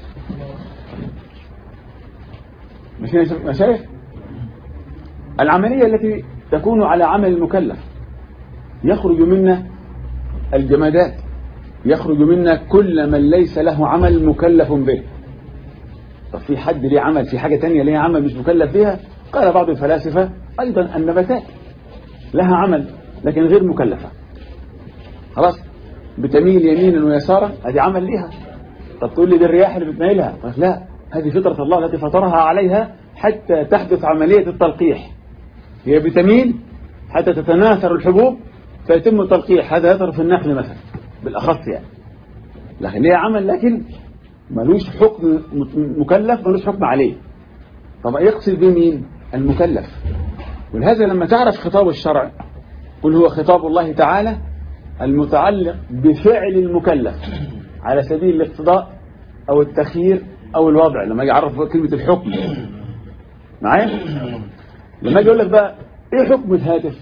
مشايخ العملية التي تكون على عمل المكلف يخرج منا الجمادات يخرج منا كل من ليس له عمل مكلف به طب في حد ليه عمل في حاجة تانية ليه عمل مش مكلف بها قال بعض الفلاسفة أيضا النباتات لها عمل لكن غير مكلفة خلاص بتميل يمينا ويسارا هذه عمل لها طب تقول لي دي الرياح اللي بتميلها طيب لا هذه فطرة الله التي فطرها عليها حتى تحدث عملية التلقيح هي بتميل حتى تتناثر الحبوب فيتم التلقيح هذا يظهر في النقل مثلا بالأخص يعني لكن ليه عمل لكن ملوش حكم مكلف ملوش حكم عليه طب يقصد به مين المكلف ولهذا لما تعرف خطاب الشرع قل هو خطاب الله تعالى المتعلق بفعل المكلف على سبيل الاقتضاء أو التخيير أو الوضع لما يجي يعرف كلمة الحكم معايا لما يجي يقول لك بقى ايه حكم الهاتف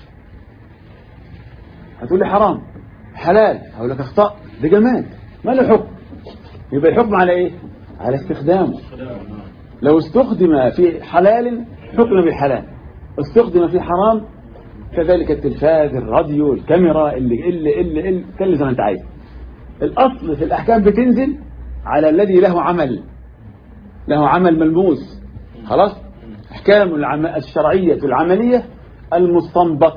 هتقول لي حرام حلال هقول لك اخطاء ده جماد ما له حكم يبقى الحكم على ايه على استخدامه لو استخدم في حلال حكم بالحلال استخدم في حرام كذلك التلفاز الراديو الكاميرا اللي اللي اللي اللي كل زي ما انت عايز الاصل في الاحكام بتنزل على الذي له عمل له عمل ملموس خلاص احكام الشرعيه العمليه المستنبط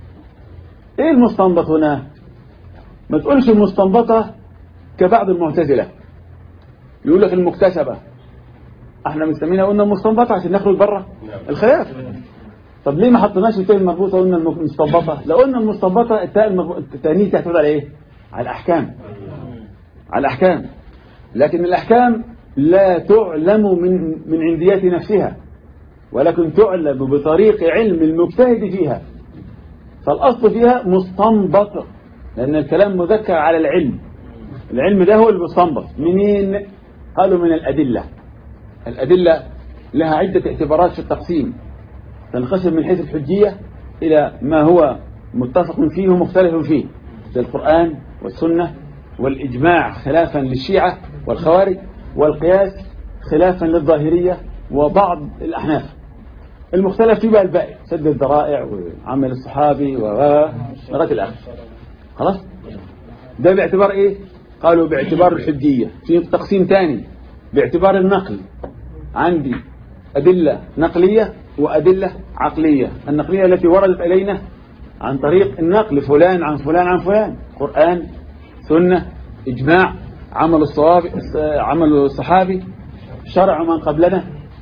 ايه المستنبط هنا ما تقولش المستنبطه كبعض المعتزله يقول لك المكتسبه احنا مسمينها قلنا المستنبطه عشان نخرج بره الخلاف طب ليه ما حطيناش التاء المربوطه قلنا المستنبطه لو قلنا المستنبطه التاء التانيث تعتمد على ايه على الاحكام على الاحكام لكن الاحكام لا تعلم من من عنديات نفسها ولكن تعلم بطريق علم المجتهد فيها فالاصل فيها مستنبط لان الكلام مذكر على العلم العلم ده هو المستنبط منين قالوا من الادله الادله لها عده اعتبارات في التقسيم تنقسم من حيث الحجية إلى ما هو متفق فيه ومختلف فيه زي القرآن والسنة والإجماع خلافا للشيعة والخوارج والقياس خلافا للظاهرية وبعض الأحناف المختلف فيه بقى الباقي سد الذرائع وعمل الصحابي ولغاية الآخر خلاص ده باعتبار إيه قالوا باعتبار الحجية في تقسيم ثاني باعتبار النقل عندي أدلة نقلية وأدلة عقلية النقلية التي وردت إلينا عن طريق النقل فلان عن فلان عن فلان قرآن سنة إجماع عمل الصواب عمل الصحابي شرع من قبلنا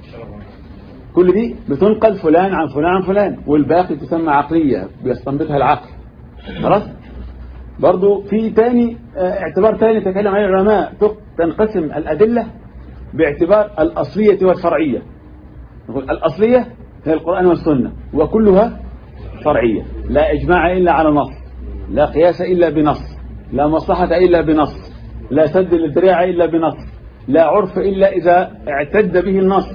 كل دي بتنقل فلان عن فلان عن فلان والباقي تسمى عقلية بيستنبطها العقل خلاص برضو في تاني اعتبار تاني تكلم عليه العلماء تنقسم الأدلة باعتبار الأصلية والفرعية نقول الأصلية هي القرآن والسنة وكلها فرعية لا إجماع إلا على نص لا قياس إلا بنص لا مصلحة إلا بنص لا سد للذريعة إلا بنص لا عرف إلا إذا اعتد به النص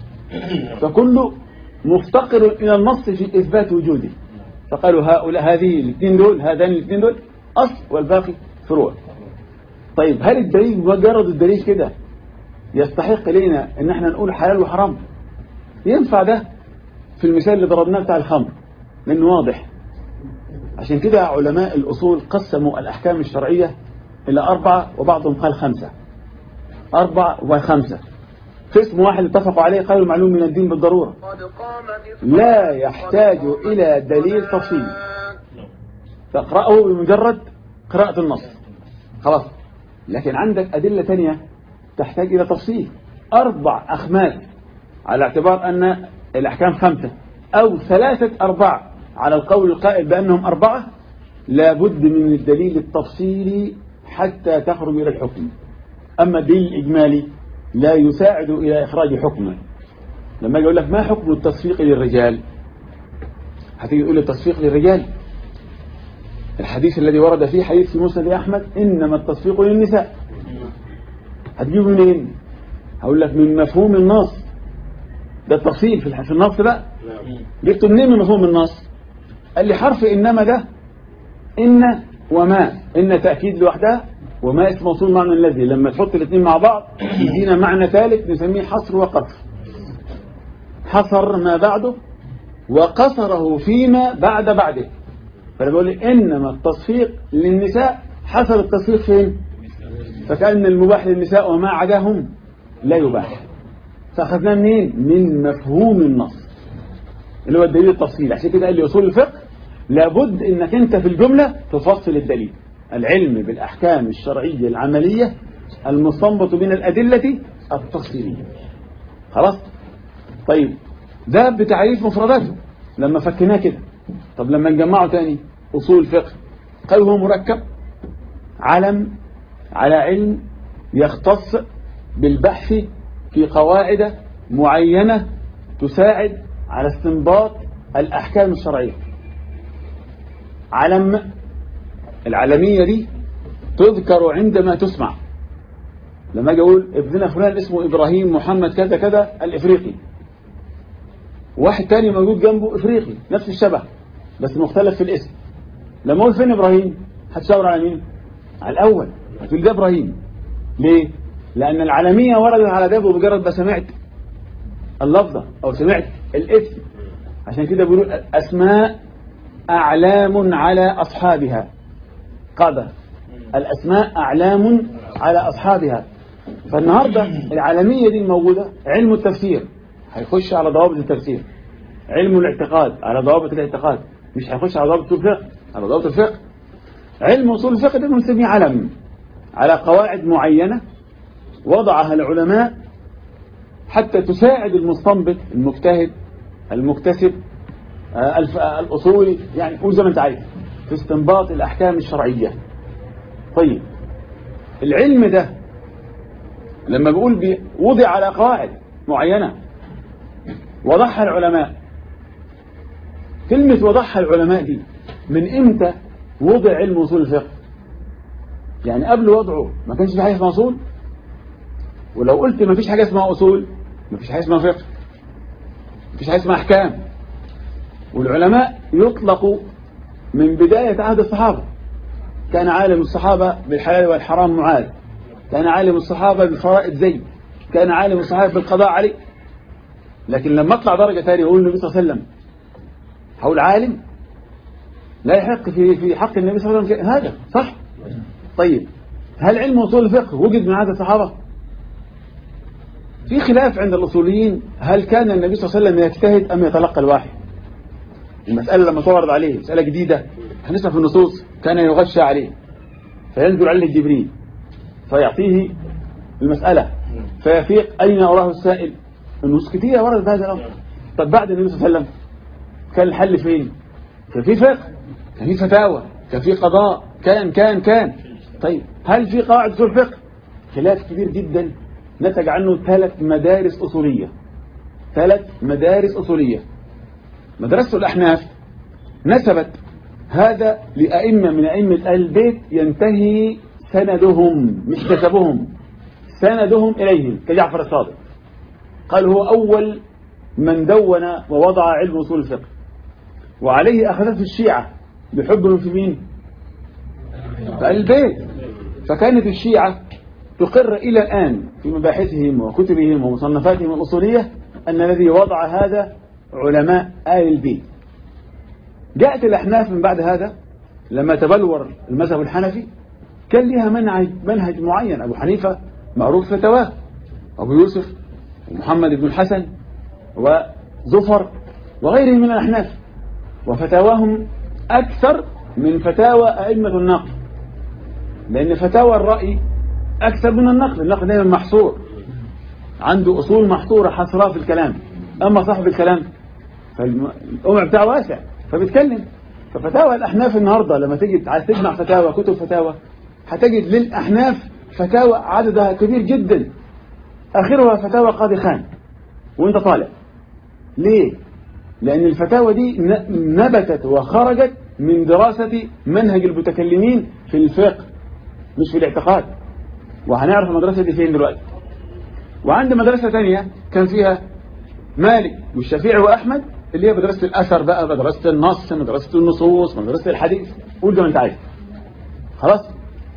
فكل مفتقر إلى النص في إثبات وجوده فقالوا هؤلاء هذه الاثنين دول هذان الاثنين دول أصل والباقي فروع طيب هل الدليل مجرد الدليل كده يستحق لنا ان احنا نقول حلال وحرام ينفع ده في المثال اللي ضربناه بتاع الخمر لانه واضح عشان كده علماء الأصول قسموا الأحكام الشرعية إلى أربعة وبعضهم قال خمسة أربعة وخمسة قسم واحد اتفقوا عليه قالوا معلوم من الدين بالضرورة لا يحتاج إلى دليل تفصيلي تقرأه بمجرد قراءة النص خلاص لكن عندك أدلة تانية تحتاج إلى تفصيل أربع أخماس على اعتبار أن الأحكام خمسة أو ثلاثة أرباع على القول القائل بأنهم أربعة لابد من الدليل التفصيلي حتى تخرج إلى الحكم أما الدليل الإجمالي لا يساعد إلى إخراج حكمه لما يقول لك ما حكم التصفيق للرجال هتيجي تقول التصفيق للرجال الحديث الذي ورد فيه حديث في مسند أحمد إنما التصفيق للنساء هتجيبه منين هقول لك من مفهوم النص ده التفصيل في النص بقى جبته منين من مفهوم النص قال لي حرف إنما ده إن وما إن تأكيد لوحدها وما اسم موصول معنى الذي لما تحط الاثنين مع بعض يدينا معنى ثالث نسميه حصر وقصر حصر ما بعده وقصره فيما بعد بعده فأنا بقول إنما التصفيق للنساء حصر التصفيق فين فكأن المباح للنساء وما عداهم لا يباح فأخذناه منين من مفهوم النص اللي هو الدليل التفصيلي عشان كده قال لي أصول الفقه لابد انك انت في الجملة تفصل الدليل العلم بالأحكام الشرعية العملية المستنبط من الأدلة التفصيلية خلاص طيب ده بتعريف مفرداته لما فكناه كده طب لما نجمعه تاني أصول فقه قال هو مركب علم على علم يختص بالبحث في قواعد معينة تساعد على استنباط الأحكام الشرعية علم العالمية دي تذكر عندما تسمع لما اجي اقول ابننا فلان اسمه ابراهيم محمد كذا كذا الافريقي واحد تاني موجود جنبه افريقي نفس الشبه بس مختلف في الاسم لما اقول فين ابراهيم هتشاور على مين على الاول هتقول ده ابراهيم ليه لان العالمية وردت على ده بمجرد ما سمعت اللفظة او سمعت الاسم عشان كده بيقولوا اسماء اعلام على اصحابها قادة الأسماء أعلام على أصحابها فالنهاردة العالمية دي الموجودة علم التفسير هيخش على ضوابط التفسير علم الاعتقاد على ضوابط الاعتقاد مش هيخش على ضوابط الفقه على ضوابط الفقه علم أصول الفقه ده بنسميه علم على قواعد معينة وضعها العلماء حتى تساعد المستنبط المجتهد المكتسب الأصولي يعني قول زي ما انت عايز في استنباط الأحكام الشرعية طيب العلم ده لما بيقول وضع على قواعد معينة وضعها العلماء كلمة وضعها العلماء دي من امتى وضع علم اصول الفقه يعني قبل وضعه ما كانش في حاجة اسمها اصول ولو قلت ما فيش حاجة اسمها اصول ما فيش حاجة اسمها فقه ما فيش حاجة اسمها احكام والعلماء يطلقوا من بداية عهد الصحابة كان عالم الصحابة بالحلال والحرام معاذ كان عالم الصحابة بفرائض زيد كان عالم الصحابة بالقضاء علي لكن لما اطلع درجة ثانية يقول النبي صلى الله عليه وسلم حول عالم لا يحق في في حق النبي صلى الله عليه وسلم هذا صح طيب هل علم اصول الفقه وجد من عهد الصحابة في خلاف عند الأصوليين هل كان النبي صلى الله عليه وسلم يجتهد أم يتلقى الوحي المسألة لما تعرض عليه مسألة جديدة هنسمع في النصوص كان يغشى عليه فينزل عليه جبريل فيعطيه المسألة فيفيق أين أراه السائل النصوص كثيرة وردت هذا الأمر طب بعد النبي صلى الله عليه وسلم كان الحل فين كان في فقه كان في فتاوى كان في قضاء كان كان كان طيب هل في قواعد في الفقه خلاف كبير جدا نتج عنه ثلاث مدارس أصولية ثلاث مدارس أصولية مدرسة الأحناف نسبت هذا لأئمة من أئمة أهل البيت ينتهي سندهم مش كسبهم سندهم إليهم كجعفر الصادق قال هو أول من دون ووضع علم أصول الفقه وعليه أخذته الشيعة بحبهم في مين في أهل البيت فكانت الشيعة تقر إلى الآن في مباحثهم وكتبهم ومصنفاتهم الأصولية أن الذي وضع هذا علماء آل البيت جاءت الأحناف من بعد هذا لما تبلور المذهب الحنفي كان لها منهج, منهج معين أبو حنيفة معروف فتواه أبو يوسف ومحمد بن الحسن وزفر وغيرهم من الأحناف وفتاواهم أكثر من فتاوى أئمة النقل لأن فتاوى الرأي أكثر من النقل النقل دائما محصور عنده أصول محصورة حصرها في الكلام أما صاحب الكلام فالأمع بتاعه واسع فبيتكلم ففتاوى الأحناف النهاردة لما تيجي عايز تجمع فتاوى كتب فتاوى هتجد للأحناف فتاوى عددها كبير جدا آخرها فتاوى قاضي خان وانت طالع ليه؟ لأن الفتاوى دي نبتت وخرجت من دراسة منهج المتكلمين في الفقه مش في الاعتقاد وهنعرف المدرسة دي فين دلوقتي وعند مدرسة تانية كان فيها مالك والشافعي وأحمد اللي هي مدرسة الأثر بقى مدرسة النص مدرسة النصوص مدرسة الحديث قول زي ما أنت عايز خلاص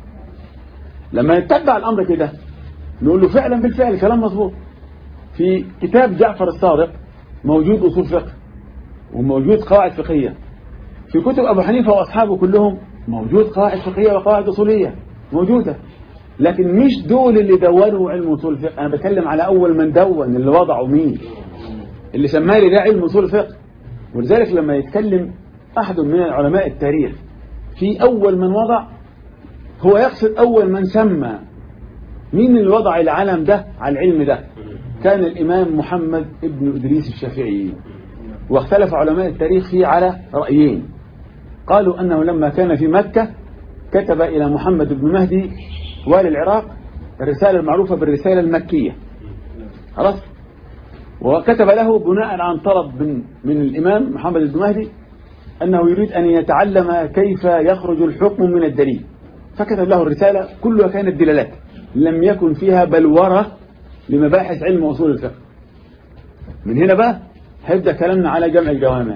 لما نتبع الأمر كده نقول له فعلا بالفعل كلام مظبوط في كتاب جعفر الصادق موجود أصول فقه وموجود قواعد فقهية في كتب أبو حنيفة وأصحابه كلهم موجود قواعد فقهية وقواعد أصولية موجودة لكن مش دول اللي دونوا علم أصول الفقه أنا بتكلم على أول من دون اللي وضعوا مين اللي سماه لي ده علم أصول الفقه ولذلك لما يتكلم أحد من علماء التاريخ في أول من وضع هو يقصد أول من سمى مين اللي وضع العلم ده على العلم ده كان الإمام محمد ابن إدريس الشافعي واختلف علماء التاريخ فيه على رأيين قالوا أنه لما كان في مكة كتب إلى محمد بن مهدي والي العراق الرسالة المعروفة بالرسالة المكية خلاص وكتب له بناء عن طلب من, من الإمام محمد بن مهدي أنه يريد أن يتعلم كيف يخرج الحكم من الدليل فكتب له الرسالة كلها كانت دلالات لم يكن فيها بلورة لمباحث علم أصول الفقه من هنا بقى هيبدأ كلامنا على جمع الجوامع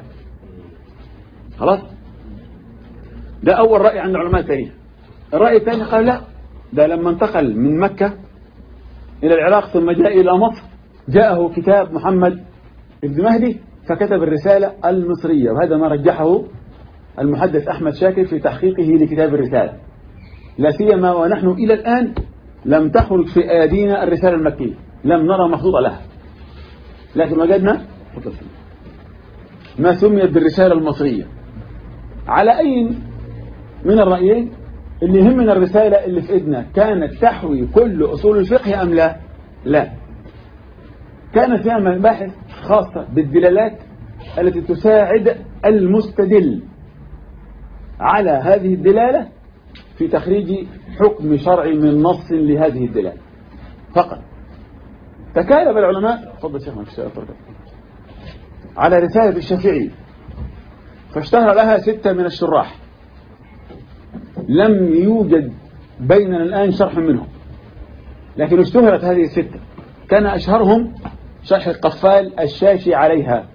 خلاص ده أول رأي عند علماء التاريخ الرأي الثاني قال لا ده لما انتقل من مكة إلى العراق ثم جاء إلى مصر جاءه كتاب محمد ابن مهدي فكتب الرسالة المصرية وهذا ما رجحه المحدث أحمد شاكر في تحقيقه لكتاب الرسالة لا سيما ونحن إلى الآن لم تخرج في أيدينا الرسالة المكية لم نرى مخطوطة لها لكن وجدنا ما سميت بالرسالة المصرية على أي من الرأيين اللي يهمنا الرسالة اللي في إيدنا كانت تحوي كل أصول الفقه أم لا لا كانت فيها مباحث خاصة بالدلالات التي تساعد المستدل على هذه الدلالة في تخريج حكم شرعي من نص لهذه الدلالة فقط تكالب العلماء تفضل شيخ على رسالة الشافعي فاشتهر لها ستة من الشراح لم يوجد بيننا الآن شرح منهم لكن اشتهرت هذه الستة كان أشهرهم شرح القفال الشاشي عليها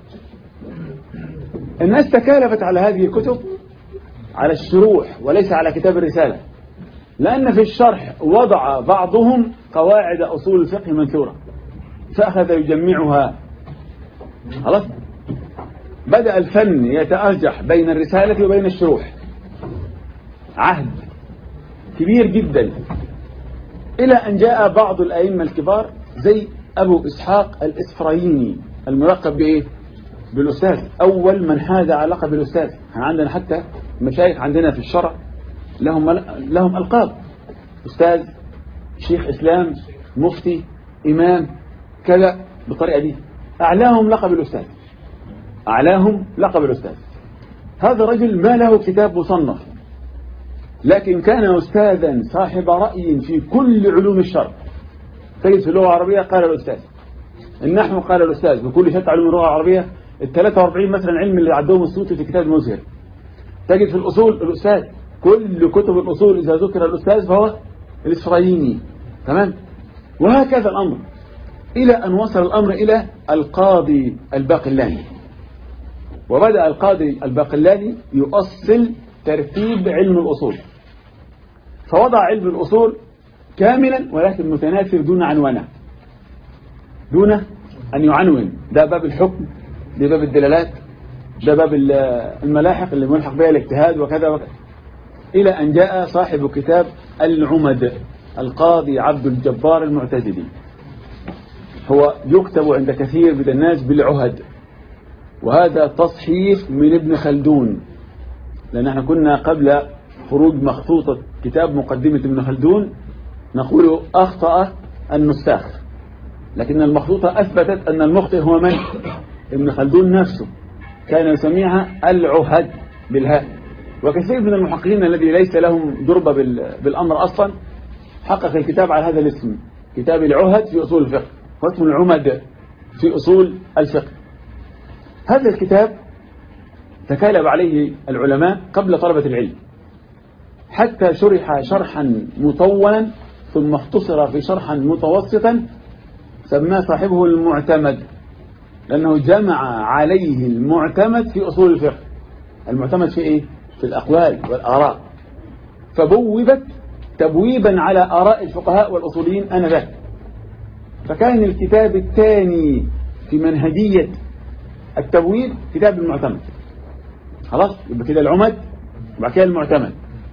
الناس تكالفت على هذه الكتب على الشروح وليس على كتاب الرسالة لأن في الشرح وضع بعضهم قواعد أصول الفقه منثورة فأخذ يجمعها خلاص بدأ الفن يتأرجح بين الرسالة وبين الشروح عهد كبير جدا إلى أن جاء بعض الأئمة الكبار زي أبو إسحاق الإسفرايني الملقب بإيه؟ بالأستاذ أول من حاز على لقب الأستاذ عندنا حتى مشايخ عندنا في الشرع لهم لهم ألقاب أستاذ شيخ إسلام مفتي إمام كذا بالطريقة دي أعلاهم لقب الأستاذ أعلاهم لقب الأستاذ هذا الرجل ما له كتاب مصنف لكن كان أستاذا صاحب رأي في كل علوم الشرع تجد في اللغة العربية قال الأستاذ النحو قال الأستاذ بكل شتى علوم اللغة العربية ال 43 مثلا علم اللي عندهم الصوتي في كتاب المزهر تجد في الأصول الأستاذ كل كتب الأصول إذا ذكر الأستاذ فهو الإسرائيلي تمام وهكذا الأمر إلى أن وصل الأمر إلى القاضي الباقلاني وبدأ القاضي الباقلاني يؤصل ترتيب علم الأصول فوضع علم الأصول كاملا ولكن متناثر دون عنوانه دون أن يعنون ده باب الحكم ده باب الدلالات ده باب الملاحق اللي ملحق بها الاجتهاد وكذا وكذا إلى أن جاء صاحب كتاب العمد القاضي عبد الجبار المعتزلي هو يكتب عند كثير من الناس بالعهد وهذا تصحيف من ابن خلدون لأن احنا كنا قبل خروج مخطوطة كتاب مقدمة ابن خلدون نقول أخطأ النساخ لكن المخطوطة أثبتت أن المخطئ هو من؟ ابن خلدون نفسه كان يسميها العهد بالهاء وكثير من المحققين الذي ليس لهم دربة بالأمر أصلا حقق الكتاب على هذا الاسم كتاب العهد في أصول الفقه واسم العمد في أصول الفقه هذا الكتاب تكالب عليه العلماء قبل طلبة العلم حتى شرح شرحا مطولا ثم اختصر في شرحا متوسطا سماه صاحبه المعتمد لأنه جمع عليه المعتمد في أصول الفقه المعتمد في إيه؟ في الأقوال والآراء فبوبت تبويبا على آراء الفقهاء والأصوليين أنذاك فكان الكتاب الثاني في منهجية التبويب كتاب المعتمد خلاص يبقى كده العمد وبعد كده المعتمد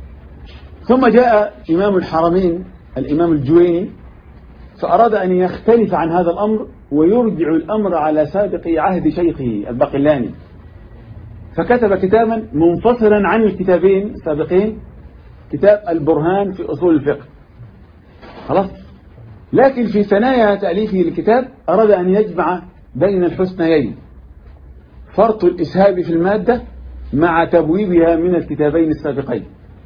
ثم جاء إمام الحرمين الإمام الجويني فأراد أن يختلف عن هذا الأمر ويرجع الأمر على سابق عهد شيخه الباقلاني فكتب كتابا منفصلا عن الكتابين السابقين كتاب البرهان في أصول الفقه خلاص لكن في ثنايا تأليفه للكتاب أراد أن يجمع بين الحسنيين فرط الإسهاب في المادة مع تبويبها من الكتابين السابقين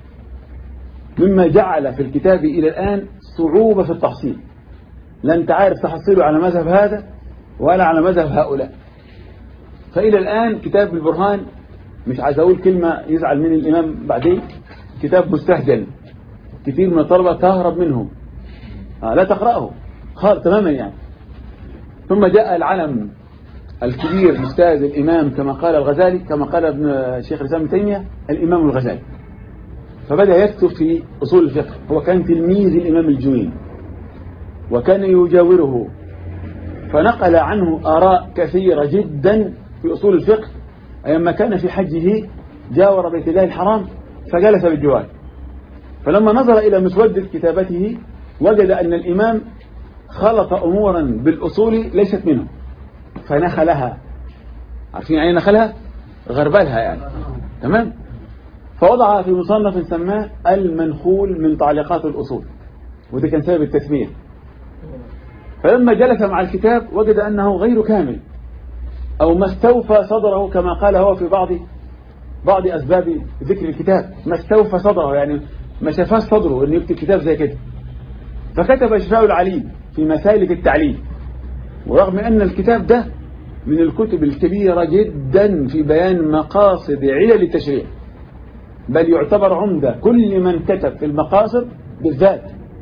مما جعل في الكتاب إلى الآن صعوبة في التحصيل لا أنت عارف تحصيله على مذهب هذا ولا على مذهب هؤلاء فإلى الآن كتاب البرهان مش عايز أقول كلمة يزعل من الإمام بعدين كتاب مستهجن كثير من الطلبة تهرب منه آه لا تقرأه خالص تماما يعني ثم جاء العلم الكبير الأستاذ الإمام كما قال الغزالي كما قال ابن شيخ الإسلام ابن تيمية الإمام الغزالي فبدأ يكتب في أصول الفقه هو كان تلميذ الإمام الجويني وكان يجاوره فنقل عنه آراء كثيرة جدا في أصول الفقه أيما كان في حجه جاور بيت الله الحرام فجلس بالجوار فلما نظر إلى مسودة كتابته وجد أن الإمام خلط أمورا بالأصول ليست منه فنخلها عارفين يعني نخلها غربلها يعني تمام فوضع في مصنف سماه المنخول من تعليقات الأصول وده كان سبب التسمية فلما جلس مع الكتاب وجد أنه غير كامل أو ما استوفى صدره كما قال هو في بعض بعض أسباب ذكر الكتاب ما استوفى صدره يعني ما شافاش صدره أنه يكتب كتاب زي كده فكتب شفاء العليم في مسالك التعليم ورغم أن الكتاب ده من الكتب الكبيرة جدا في بيان مقاصد علل التشريع بل يعتبر عمدة كل من كتب في المقاصد بالذات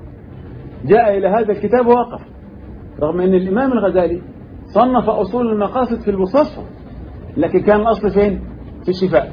جاء إلى هذا الكتاب ووقف رغم أن الإمام الغزالي صنف أصول المقاصد في المستصفى لكن كان الأصل فين؟ في الشفاء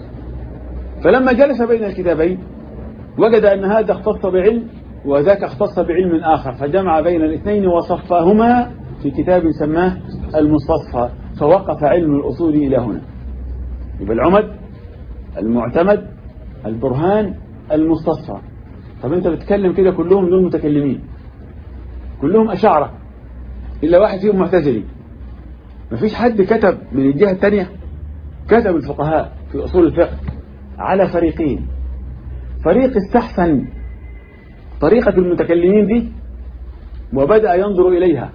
فلما جلس بين الكتابين وجد أن هذا اختص بعلم وذاك اختص بعلم آخر فجمع بين الاثنين وصفاهما في كتاب سماه المستصفى فوقف علم الأصول إلى هنا يبقى العمد المعتمد البرهان المستصفى طب انت بتتكلم كده كلهم دول متكلمين كلهم أشعرة إلا واحد فيهم معتزلي مفيش حد كتب من الجهة الثانية كتب الفقهاء في أصول الفقه على فريقين فريق استحسن طريقة المتكلمين دي وبدأ ينظر إليها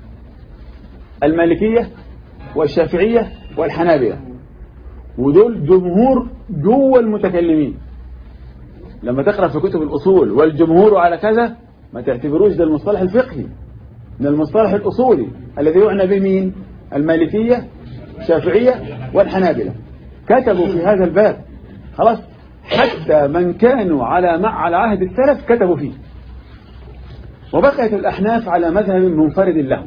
المالكية والشافعية والحنابلة ودول جمهور جوه المتكلمين لما تقرأ في كتب الأصول والجمهور على كذا ما تعتبروش ده المصطلح الفقهي من المصطلح الأصولي الذي يعنى به مين المالكية الشافعية والحنابلة كتبوا في هذا الباب خلاص حتى من كانوا على مع على عهد السلف كتبوا فيه وبقيت الأحناف على مذهب منفرد له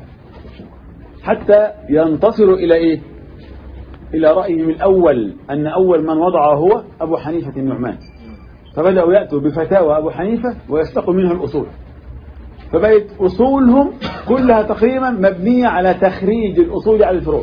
حتى ينتصروا إلى إيه إلى رأيهم الأول أن أول من وضعه هو أبو حنيفة النعمان فبدأوا يأتوا بفتاوى أبو حنيفة ويستقوا منها الأصول فبقت أصولهم كلها تقريبا مبنية على تخريج الأصول على الفروع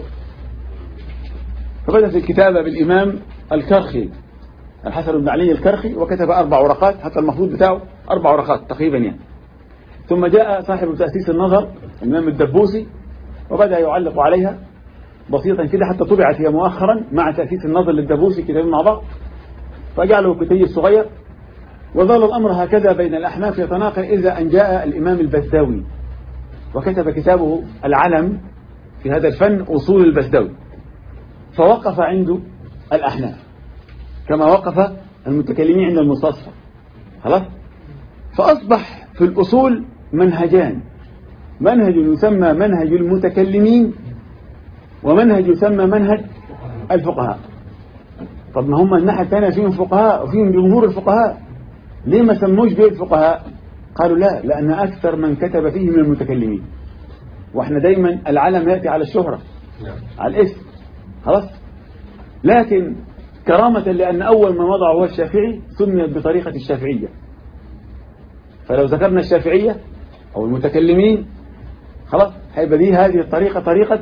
فبدأت الكتابة بالإمام الكرخي الحسن بن علي الكرخي وكتب أربع ورقات حتى المفروض بتاعه أربع ورقات تقريبا يعني ثم جاء صاحب تأسيس النظر الإمام الدبوسي وبدأ يعلق عليها بسيطا كده حتى طبعت هي مؤخرا مع تأسيس النظر للدبوسي كتابين مع بعض فجعله كتيب صغير وظل الأمر هكذا بين الأحناف يتناقل إذا أن جاء الإمام البزداوي وكتب كتابه العلم في هذا الفن أصول البزداوي فوقف عنده الأحناف كما وقف المتكلمين عند المستصفى خلاص فأصبح في الأصول منهجان منهج يسمى منهج المتكلمين ومنهج يسمى منهج الفقهاء طب ما هم الناحية الثانية فيهم فقهاء وفيهم جمهور الفقهاء ليه ما سموش به الفقهاء قالوا لا لأن أكثر من كتب فيه من المتكلمين وإحنا دايما العلم يأتي على الشهرة على الاسم خلاص لكن كرامة لأن أول من وضعه هو الشافعي سميت بطريقة الشافعية فلو ذكرنا الشافعية أو المتكلمين خلاص هيبقى دي هذه الطريقة طريقة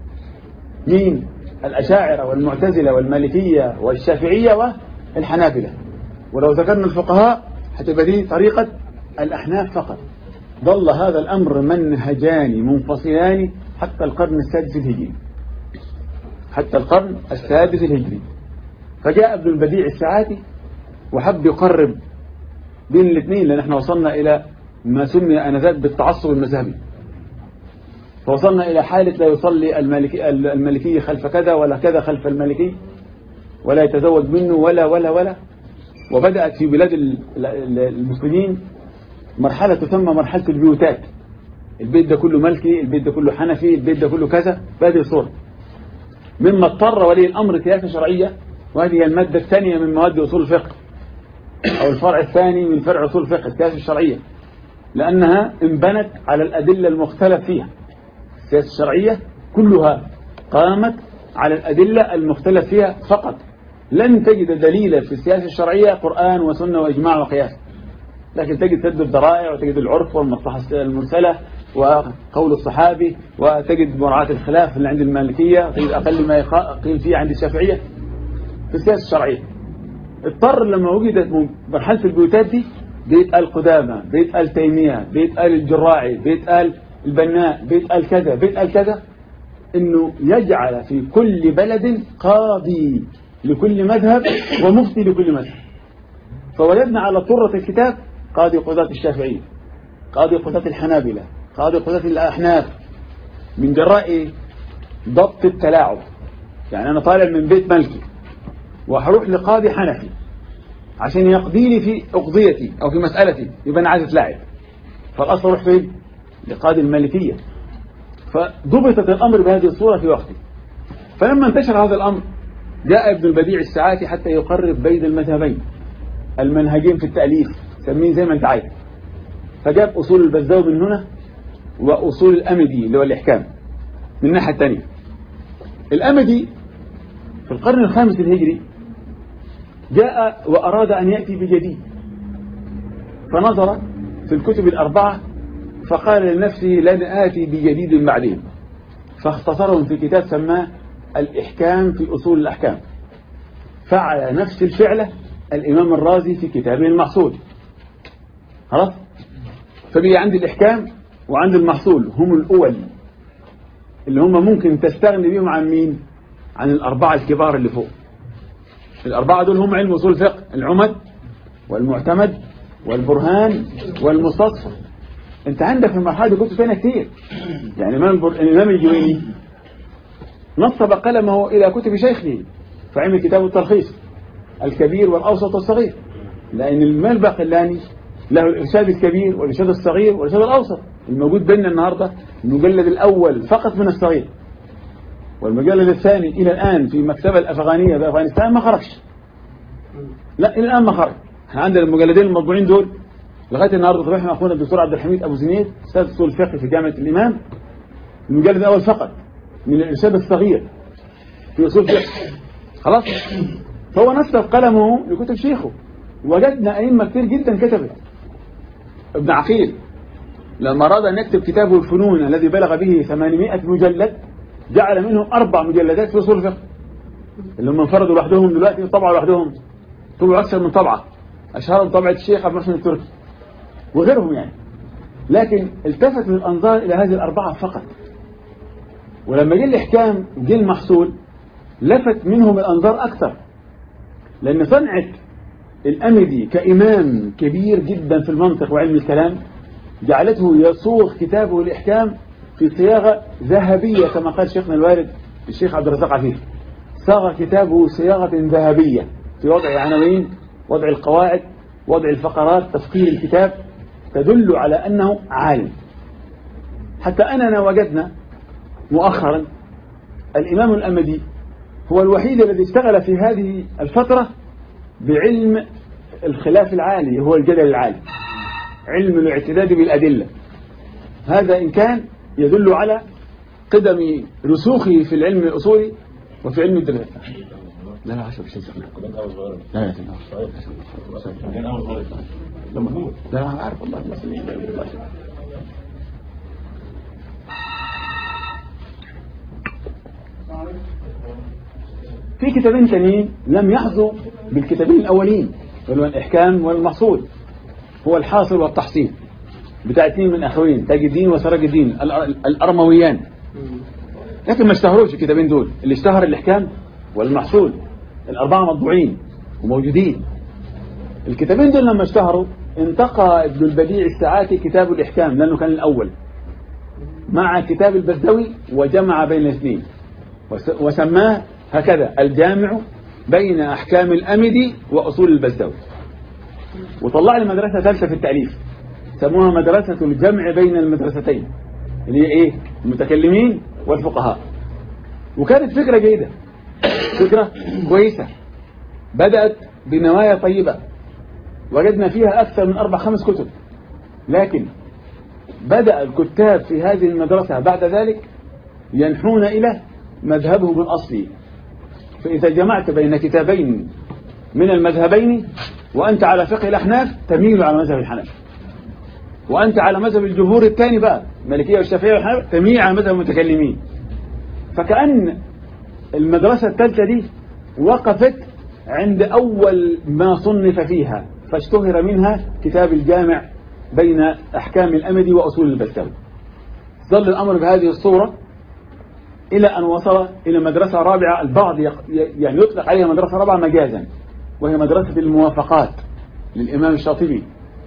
مين الأشاعرة والمعتزلة والمالكية والشافعية والحنابلة ولو ذكرنا الفقهاء هتبقى دي طريقة الأحناف فقط ظل هذا الأمر منهجان منفصلان حتى القرن السادس الهجري حتى القرن السادس الهجري فجاء ابن البديع السعاتي وحب يقرب بين الاثنين لأن احنا وصلنا إلى ما سمي أنذاك بالتعصب المذهبي فوصلنا إلى حالة لا يصلي المالكي المالكي خلف كذا ولا كذا خلف المالكي ولا يتزوج منه ولا ولا ولا وبدأت في بلاد المسلمين مرحلة تسمى مرحلة البيوتات البيت ده كله ملكي البيت ده كله حنفي البيت ده كله كذا بهذه الصورة مما اضطر ولي الأمر سياسة شرعية وهذه المادة الثانية من مواد أصول الفقه أو الفرع الثاني من فرع أصول الفقه السياسة الشرعية لأنها انبنت على الأدلة المختلف فيها السياسة الشرعية كلها قامت على الأدلة المختلف فيها فقط لن تجد دليلا في السياسة الشرعية قرآن وسنة وإجماع وقياس لكن تجد سد الذرائع وتجد العرف والمصلحة المرسلة وقول الصحابي وتجد مراعاة الخلاف اللي عند المالكية وتجد أقل ما يقيل فيه عند الشافعية في السياسة الشرعية اضطر لما وجدت مرحلة البيوتات دي بيت آل قدامى بيت آل تيمية بيت آل الجراعي بيت آل البناء بيت آل كذا بيت آل كذا انه يجعل في كل بلد قاضي لكل مذهب ومفتي لكل مذهب فوجدنا على طرة الكتاب قاضي قضاة الشافعية قاضي قضاة الحنابلة قاضي قضاة الأحناف من جراء ضبط التلاعب يعني أنا طالع من بيت ملكي وهروح لقاضي حنفي عشان يقضي لي في أقضيتي أو في مسألتي يبقى أنا عايز أتلاعب فالأصل أروح فين؟ لقاضي المالكية فضبطت الأمر بهذه الصورة في وقته فلما انتشر هذا الأمر جاء ابن البديع الساعاتي حتى يقرب بين المذهبين المنهجين في التأليف سميه زي ما انت عايز فجاب أصول البزاو من هنا وأصول الأمدي اللي هو الإحكام من الناحية الثانية الأمدي في القرن الخامس الهجري جاء وأراد أن يأتي بجديد فنظر في الكتب الأربعة فقال لنفسه لن آتي بجديد بعدهم فاختصرهم في كتاب سماه الإحكام في أصول الأحكام فعل نفس الفعلة الإمام الرازي في كتابه المحصول خلاص فبقي عندي الإحكام وعند المحصول هم الأول اللي هم ممكن تستغني بهم عن مين عن الأربعة الكبار اللي فوق الأربعة دول هم علم أصول الفقه العمد والمعتمد والبرهان والمستصفى انت عندك في المرحلة دي كتب ثانيه كتير يعني الإمام الجويني نصب قلمه إلى كتب شيخه فعمل كتاب التلخيص الكبير والأوسط والصغير لأن المال باقلاني له الإرشاد الكبير والإرشاد الصغير والإرشاد الأوسط الموجود بيننا النهاردة المجلد الأول فقط من الصغير والمجلد الثاني إلى الآن في المكتبة الأفغانية بأفغانستان ما خرجش لا إلى الآن ما خرج احنا عندنا المجلدين المطبوعين دول لغاية النهاردة طبعا أخونا الدكتور عبد الحميد أبو زنيد أستاذ أصول الفقه في جامعة الإمام المجلد الأول فقط من الإرشاد الصغير في أصول الفقه خلاص فهو نسب قلمه لكتب شيخه وجدنا أئمة كتير جدا كتبت ابن عقيل لما أراد أن يكتب كتابه الفنون الذي بلغ به 800 مجلد جعل منهم أربع مجلدات في أصول الفقه اللي هم انفردوا لوحدهم دلوقتي طبعوا لوحدهم طبعوا أكثر من طبعة أشهرهم طبعة الشيخ عبد المحسن التركي وغيرهم يعني لكن التفت الأنظار إلى هذه الأربعة فقط ولما جه الإحكام جه المحصول لفت منهم الأنظار أكثر لأن صنعة الأمدي كإمام كبير جدا في المنطق وعلم الكلام جعلته يصوغ كتابه الإحكام في صياغة ذهبية كما قال شيخنا الوالد الشيخ عبد الرزاق عفيف صاغ كتابه صياغة ذهبية في وضع عناوين وضع القواعد وضع الفقرات تفكير الكتاب تدل على أنه عالم حتى أننا وجدنا مؤخرا الإمام الأمدي هو الوحيد الذي اشتغل في هذه الفترة بعلم الخلاف العالي هو الجدل العالي علم الاعتداد بالأدلة هذا إن كان يدل على قدم رسوخه في العلم الأصولي وفي علم الدلالة لا لا عشر شيء لا لا لا لا لا عارف والله في كتابين ثانيين لم يحظوا بالكتابين الأولين اللي الإحكام والمحصول هو الحاصل والتحصيل بتاع اثنين من أخوين تاج الدين وسراج الدين الأرمويان لكن ما اشتهروش الكتابين دول اللي اشتهر الإحكام والمحصول الأربعة مطبوعين وموجودين الكتابين دول لما اشتهروا انتقى ابن البديع الساعاتي كتاب الإحكام لأنه كان الأول مع كتاب البزدوي وجمع بين الاثنين وسماه هكذا الجامع بين أحكام الأمدي وأصول البزدوي وطلع لي مدرسة ثالثة في التأليف سموها مدرسة الجمع بين المدرستين اللي هي ايه المتكلمين والفقهاء وكانت فكرة جيدة فكرة كويسة بدأت بنوايا طيبة وجدنا فيها أكثر من أربع خمس كتب لكن بدأ الكتاب في هذه المدرسة بعد ذلك ينحون إلى مذهبهم الأصلي فإذا جمعت بين كتابين من المذهبين وأنت على فقه الأحناف تميل على مذهب الحنف وأنت على مذهب الجمهور الثاني بقى المالكية والشافعية والحنف تميل على مذهب المتكلمين فكأن المدرسة الثالثة دي وقفت عند أول ما صنف فيها فاشتهر منها كتاب الجامع بين أحكام الأمدي وأصول البستاوي ظل الأمر بهذه الصورة إلى أن وصل إلى مدرسة رابعة البعض يعني يطلق عليها مدرسة رابعة مجازا وهي مدرسة الموافقات للإمام الشاطبي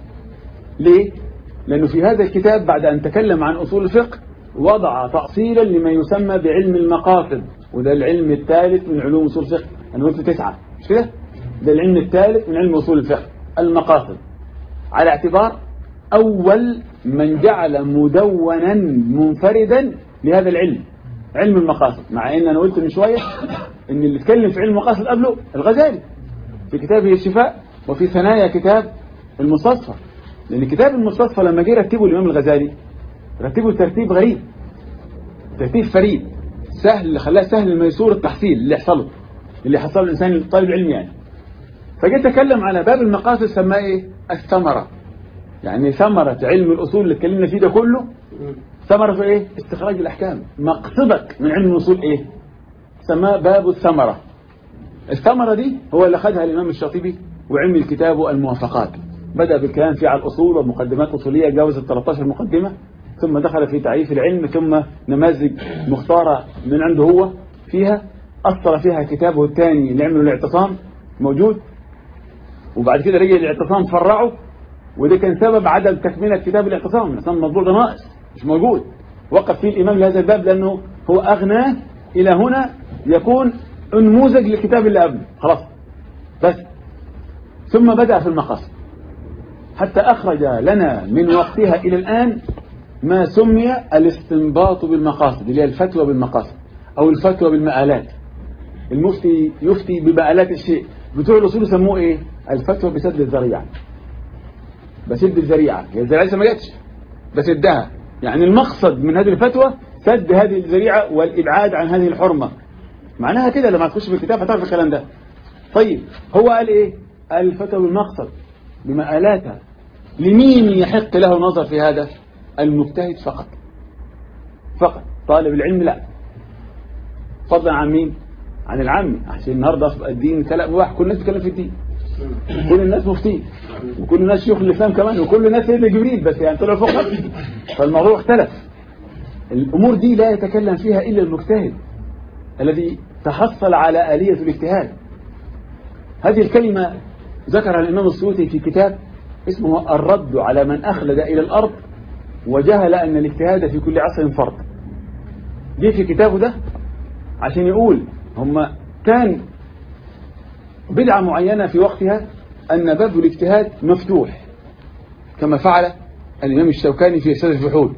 ليه؟ لأنه في هذا الكتاب بعد أن تكلم عن أصول الفقه وضع تأصيلا لما يسمى بعلم المقاصد وده العلم الثالث من علوم أصول الفقه أنا قلت تسعة مش كده؟ ده العلم الثالث من علم أصول الفقه المقاصد على اعتبار أول من جعل مدونا منفردا لهذا العلم علم المقاصد مع ان انا قلت من شوية ان اللي اتكلم في علم المقاصد قبله الغزالي في كتابه الشفاء وفي ثنايا كتاب المستصفى لان كتاب المستصفى لما جه رتبه الامام الغزالي رتبه ترتيب غريب ترتيب فريد سهل اللي خلاه سهل الميسور التحصيل اللي يحصله اللي حصله الانسان طالب علم يعني فجيت اتكلم على باب المقاصد سماه ايه الثمره يعني ثمره علم الاصول اللي اتكلمنا فيه ده كله ثمرة في ايه استخراج الاحكام مقصدك من علم الاصول ايه سماه باب الثمرة الثمرة دي هو اللي خدها الامام الشاطبي وعلم الكتاب الموافقات بدأ بالكلام فيه على الاصول ومقدمات اصولية جاوزت 13 مقدمة ثم دخل في تعريف العلم ثم نماذج مختارة من عنده هو فيها أثر فيها كتابه الثاني اللي عمله الاعتصام موجود وبعد كده رجع الاعتصام فرعه وده كان سبب عدم تكملة كتاب الاعتصام الاعتصام الموضوع ده ناقص مش موجود وقف فيه الإمام لهذا الباب لأنه هو أغناه إلى هنا يكون نموذج للكتاب اللي قبله خلاص بس ثم بدأ في المقاصد حتى أخرج لنا من وقتها إلى الآن ما سمي الاستنباط بالمقاصد اللي هي الفتوى بالمقاصد أو الفتوى بالمآلات المفتي يفتي بمآلات الشيء بتوع الأصول يسموه إيه الفتوى بسد الذريعة بسد الذريعة هي الذريعة لسه ما جاتش بسدها يعني المقصد من هذه الفتوى سد هذه الذريعة والإبعاد عن هذه الحرمة معناها كده لما تخش في الكتاب هتعرف الكلام ده طيب هو قال إيه الفتوى بالمقصد بمآلاتها لمين يحق له نظر في هذا المجتهد فقط فقط طالب العلم لا فضلا عن مين عن العام عشان النهارده الدين كلام واحد كل الناس بتتكلم في الدين كل الناس مفتين وكل الناس شيوخ الاسلام كمان وكل الناس سيدنا جبريل بس يعني طلعوا فوق فالموضوع اختلف الامور دي لا يتكلم فيها الا المجتهد الذي تحصل على آلية الاجتهاد هذه الكلمة ذكرها الإمام السيوطي في كتاب اسمه الرد على من أخلد إلى الأرض وجهل أن الاجتهاد في كل عصر فرض جه في كتابه ده عشان يقول هم كان بدعة معينة في وقتها أن باب الاجتهاد مفتوح كما فعل الإمام الشوكاني في إرشاد الفحول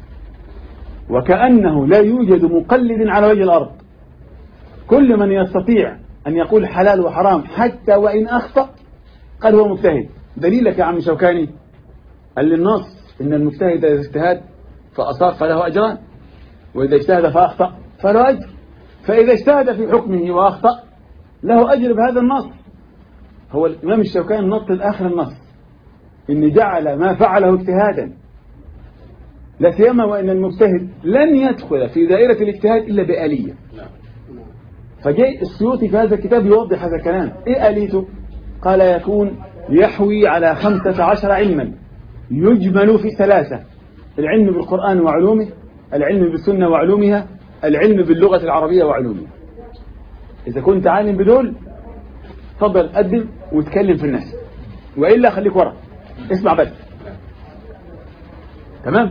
وكأنه لا يوجد مقلد على وجه الأرض كل من يستطيع أن يقول حلال وحرام حتى وإن أخطأ قال هو مجتهد دليلك يا عم شوكاني قال للنص إن المجتهد إذا اجتهد فأصاب فله أجران وإذا اجتهد فأخطأ فله أجر فإذا اجتهد في حكمه وأخطأ له أجر بهذا النص هو الإمام الشوكاني نط الآخر النص إن جعل ما فعله اجتهادا لا سيما وإن المجتهد لن يدخل في دائرة الاجتهاد إلا بآلية فجاء السيوطي في هذا الكتاب يوضح هذا الكلام إيه آليته قال يكون يحوي على خمسة عشر علما يجمل في ثلاثة العلم بالقرآن وعلومه العلم بالسنة وعلومها العلم باللغة العربية وعلومها إذا كنت عالم بدول تفضل قدم وتكلم في الناس وإلا خليك ورا اسمع بس تمام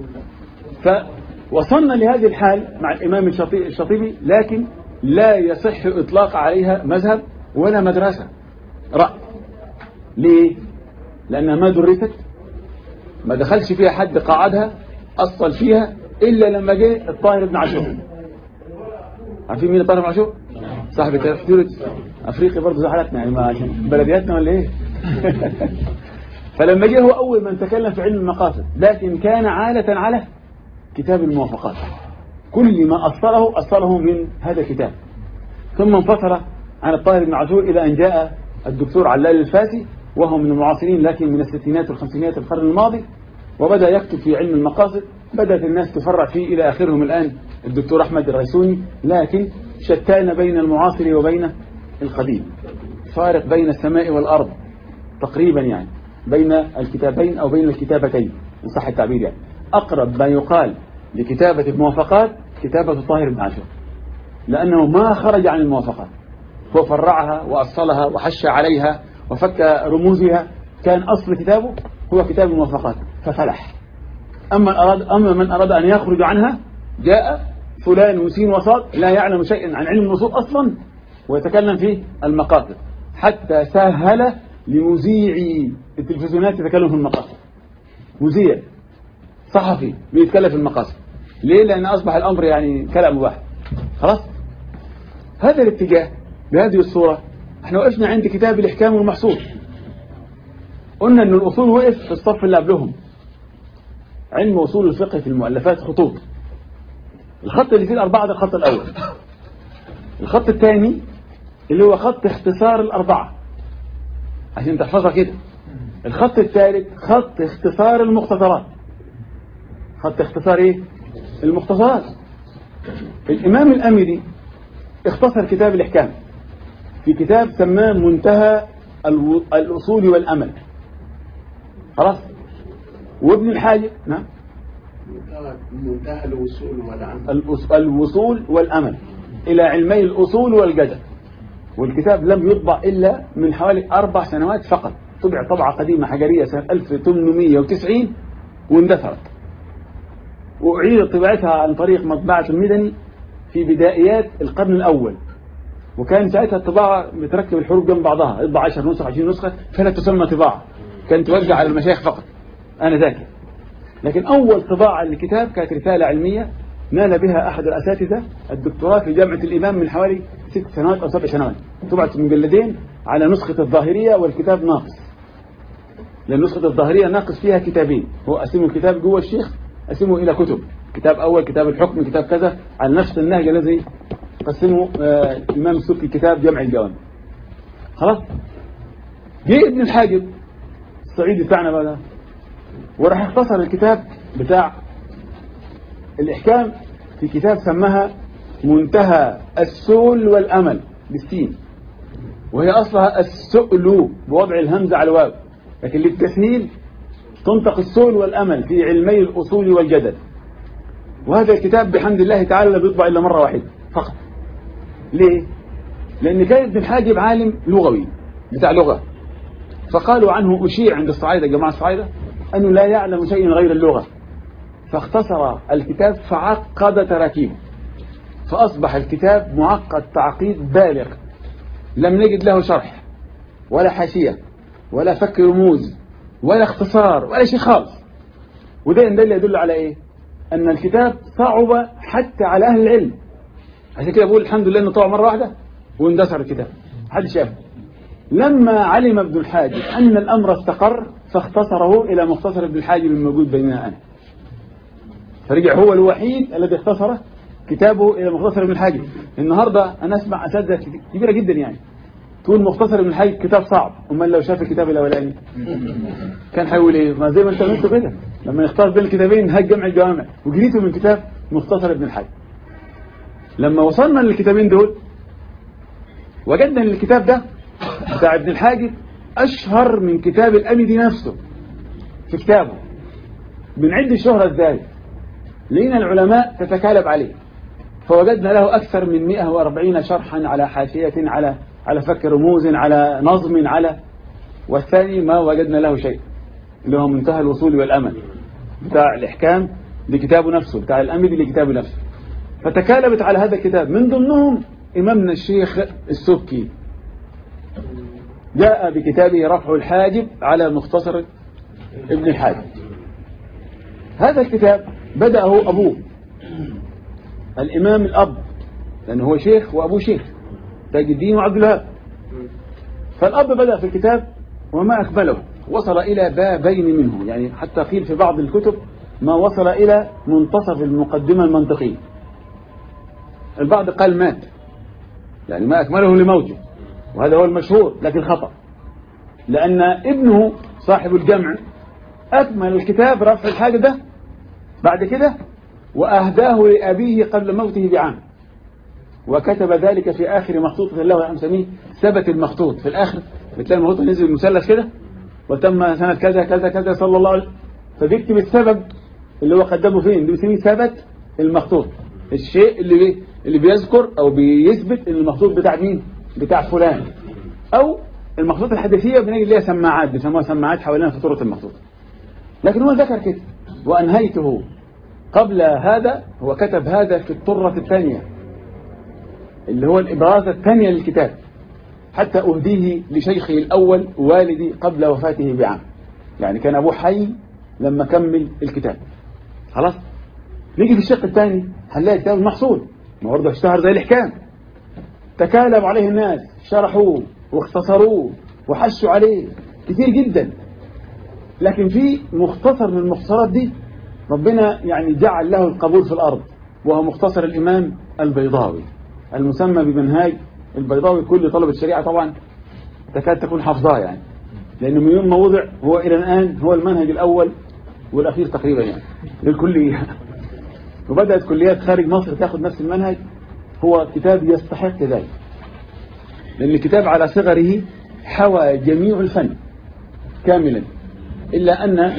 فوصلنا لهذه الحال مع الإمام الشاطبي لكن لا يصح إطلاق عليها مذهب ولا مدرسة رأي ليه؟ لأنها ما درست ما دخلش فيها حد قاعدها أصل فيها إلا لما جه الطاهر بن عاشور عارفين مين الطاهر بن عاشور؟ صاحب تفسير أفريقيا برضه زي حالتنا يعني ما عشان بلدياتنا ولا إيه؟ فلما جه هو أول من تكلم في علم المقاصد لكن كان عالة على كتاب الموافقات كل ما أصله أصله من هذا الكتاب ثم انفصل عن الطاهر بن عاشور إلى أن جاء الدكتور علال الفاسي وهو من المعاصرين لكن من الستينات والخمسينات القرن الماضي وبدأ يكتب في علم المقاصد بدأت الناس تفرع فيه إلى آخرهم الآن الدكتور أحمد الريسوني لكن شتان بين المعاصر وبين القديم فارق بين السماء والأرض تقريبا يعني بين الكتابين أو بين الكتابتين إن صح التعبير يعني أقرب ما يقال لكتابة الموافقات كتابة طاهر بن عاشور لأنه ما خرج عن الموافقات هو فرعها وأصلها وحش عليها وفك رموزها كان أصل كتابه هو كتاب الموافقات ففلح أما, أراد أما من أراد أن يخرج عنها جاء فلان وسين وصاد لا يعلم شيئا عن علم الوصول أصلا ويتكلم في المقاصد حتى سهل لمذيعي التلفزيونات يتكلم في المقاصد مذيع صحفي بيتكلم في المقاصد ليه لأن أصبح الأمر يعني كلام واحد خلاص هذا الاتجاه بهذه الصورة احنا وقفنا عند كتاب الإحكام والمحصول قلنا أن الأصول وقف في الصف اللي قبلهم علم أصول الفقه في المؤلفات خطوط الخط اللي فيه الأربعة ده الخط الأول الخط الثاني اللي هو خط اختصار الأربعة عشان تحفظها كده الخط الثالث خط اختصار المختصرات خط اختصار ايه المختصرات الإمام الأمري اختصر كتاب الإحكام في كتاب سماه منتهى الأصول والأمل خلاص وابن الحاجب نعم منتهى الوصول والعمل الوصول والأمل إلى علمي الأصول والجدل والكتاب لم يطبع إلا من حوالي أربع سنوات فقط طبع طبعة قديمة حجرية سنة 1890 واندثرت وأعيدت طباعتها عن طريق مطبعة المدني في بدايات القرن الأول وكان ساعتها الطباعة بتركب الحروف جنب بعضها يطبع 10 نسخ 20 نسخة فلا تسمى طباعة كانت توزع على المشايخ فقط أنا ذاكر لكن أول طباعة للكتاب كانت رسالة علمية نال بها أحد الأساتذة الدكتوراه في جامعة الإمام من حوالي ست سنوات أو سبع سنوات طبعت مجلدين على نسخة الظاهرية والكتاب ناقص لأن نسخة الظاهرية ناقص فيها كتابين هو قسمه الكتاب جوه الشيخ قسمه إلى كتب كتاب أول كتاب الحكم كتاب كذا على نفس النهج الذي قسمه آه الإمام السبكي كتاب جمع الجوامع خلاص جه ابن الحاجب الصعيدي بتاعنا بقى ده وراح اختصر الكتاب بتاع الإحكام في كتاب سماها منتهى السول والأمل بالسين وهي أصلها السؤل بوضع الهمزة على الواو لكن للتسهيل تنطق السؤل والأمل في علمي الأصول والجدل وهذا الكتاب بحمد الله تعالى لا بيطبع إلا مرة واحدة فقط ليه؟ لأن كان ابن الحاجب عالم لغوي بتاع لغة فقالوا عنه أشيع عند الصعايدة جماعة الصعايدة أنه لا يعلم شيئا غير اللغة فاختصر الكتاب فعقد تراكيبه فأصبح الكتاب معقد تعقيد بالغ لم نجد له شرح ولا حاشية ولا فك رموز ولا اختصار ولا شيء خالص وده ده اللي يدل على ايه ان الكتاب صعب حتى على اهل العلم عشان كده بقول الحمد لله انه طبع مره واحده واندثر الكتاب حد شافه لما علم ابن الحاجب ان الامر استقر فاختصره الى مختصر ابن الحاجب الموجود بيننا انا فرجع هو الوحيد الذي اختصر كتابه الى مختصر ابن الحاجب النهارده انا اسمع اساتذه كبيره جدا يعني تقول مختصر ابن الحاجب كتاب صعب امال لو شاف الكتاب الاولاني كان هيقول ايه ما زي ما انت قلت كده لما يختار بين الكتابين هاج جمع الجوامع وجريته من كتاب مختصر ابن الحاجب لما وصلنا للكتابين دول وجدنا ان الكتاب ده بتاع ابن الحاجب اشهر من كتاب الامدي نفسه في كتابه بنعد الشهرة ازاي لقينا العلماء تتكالب عليه فوجدنا له أكثر من 140 شرحا على حاشية على على فك رموز على نظم على والثاني ما وجدنا له شيء اللي هو منتهى الوصول والأمل بتاع الإحكام لكتابه نفسه بتاع الأمدي لكتابه نفسه فتكالبت على هذا الكتاب من ضمنهم إمامنا الشيخ السبكي جاء بكتابه رفع الحاجب على مختصر ابن الحاجب هذا الكتاب بدأه أبوه الإمام الأب لأنه هو شيخ وأبوه شيخ تاج الدين وعبد الوهاب فالأب بدأ في الكتاب وما أكمله وصل إلى بابين منه يعني حتى قيل في بعض الكتب ما وصل إلى منتصف المقدمة المنطقية البعض قال مات يعني ما أكمله لموته وهذا هو المشهور لكن خطأ لأن ابنه صاحب الجمع أكمل الكتاب رفع الحاجة ده بعد كده وأهداه لأبيه قبل موته بعام وكتب ذلك في آخر مخطوطة له عم سميه ثبت المخطوط في الآخر بتلاقي المخطوط نزل المثلث كده وتم سنة كذا كذا كذا صلى الله عليه فبيكتب السبب اللي هو قدمه فين اللي بيسميه ثبت المخطوط الشيء اللي بي اللي بيذكر أو بيثبت ان المخطوط بتاع مين بتاع فلان أو المخطوط الحديثية بنجد ليها سماعات بيسموها سماعات حوالين فطورة المخطوط لكن هو ذكر كده وأنهيته قبل هذا هو كتب هذا في الطرة الثانية اللي هو الإبراز الثانية للكتاب حتى أهديه لشيخه الأول والدي قبل وفاته بعام يعني كان أبوه حي لما كمل الكتاب خلاص نيجي في الشق الثاني هنلاقي الكتاب محصول ما برضه اشتهر زي الإحكام تكالب عليه الناس شرحوه واختصروه وحشوا عليه كتير جدا لكن في مختصر من المختصرات دي ربنا يعني جعل له القبول في الأرض وهو مختصر الإمام البيضاوي المسمى بمنهاج البيضاوي كل طلبة الشريعة طبعا تكاد تكون حافظاه يعني لأنه من يوم ما وضع هو إلى الآن هو المنهج الأول والأخير تقريبا يعني للكلية وبدأت كليات خارج مصر تاخذ نفس المنهج هو كتاب يستحق ذلك لأن الكتاب على صغره حوى جميع الفن كاملا إلا أن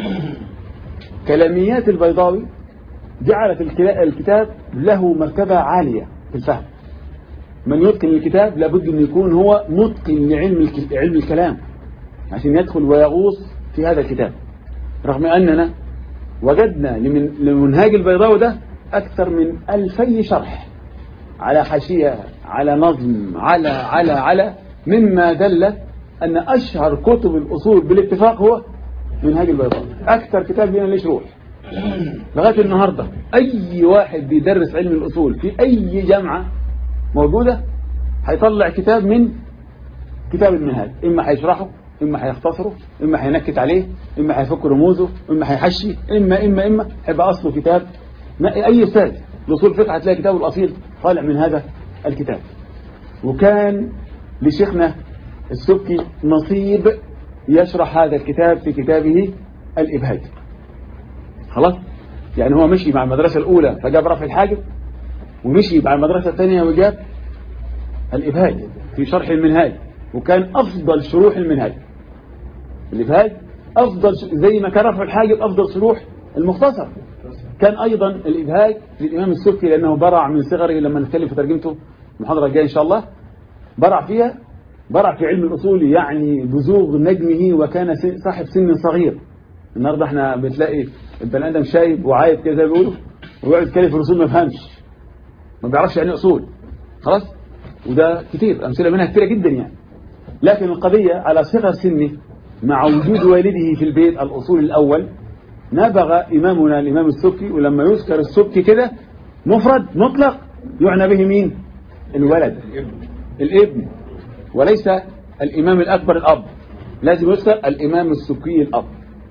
كلاميات البيضاوي جعلت الكتاب له مرتبة عالية في الفهم من يتقن الكتاب لابد أن يكون هو متقن لعلم علم الكلام عشان يدخل ويغوص في هذا الكتاب رغم أننا وجدنا لمنهاج البيضاوي ده أكثر من ألفي شرح على حاشية على نظم على على على مما دل أن أشهر كتب الأصول بالاتفاق هو منهاج البيضاوي أكثر كتاب لنا ليه شروح لغاية النهاردة أي واحد بيدرس علم الأصول في أي جامعة موجودة هيطلع كتاب من كتاب المنهاج إما هيشرحه إما هيختصره إما هينكت عليه إما هيفك رموزه إما هيحشي إما إما إما هيبقى أصله كتاب ما أي أستاذ لأصول الفقه هتلاقي كتابه الأصيل طالع من هذا الكتاب وكان لشيخنا السبكي نصيب يشرح هذا الكتاب في كتابه الإبهاج خلاص يعني هو مشي مع المدرسة الأولى فجاب رفع الحاجب ومشي مع المدرسة الثانية وجاب الإبهاج في شرح المنهاج وكان أفضل شروح المنهاج الإبهاج أفضل ش... زي ما كان رفع الحاجب أفضل شروح المختصر كان أيضا الإبهاج للإمام السبكي لأنه برع من صغره لما نتكلم في ترجمته المحاضرة الجاية إن شاء الله برع فيها برع في علم الأصول يعني بزوغ نجمه وكان صاحب سن صغير النهارده احنا بتلاقي البني ادم شايب وعايب كده زي ما بيقولوا ويقعد يتكلم في الرسوم ما يفهمش ما بيعرفش يعني اصول خلاص وده كتير امثله منها كتيره جدا يعني لكن القضيه على صغر سنه مع وجود والده في البيت الاصول الاول نبغ امامنا الامام السبكي ولما يذكر السبكي كده مفرد مطلق يعنى به مين الولد الابن وليس الامام الاكبر الاب لازم يذكر الامام السبكي الاب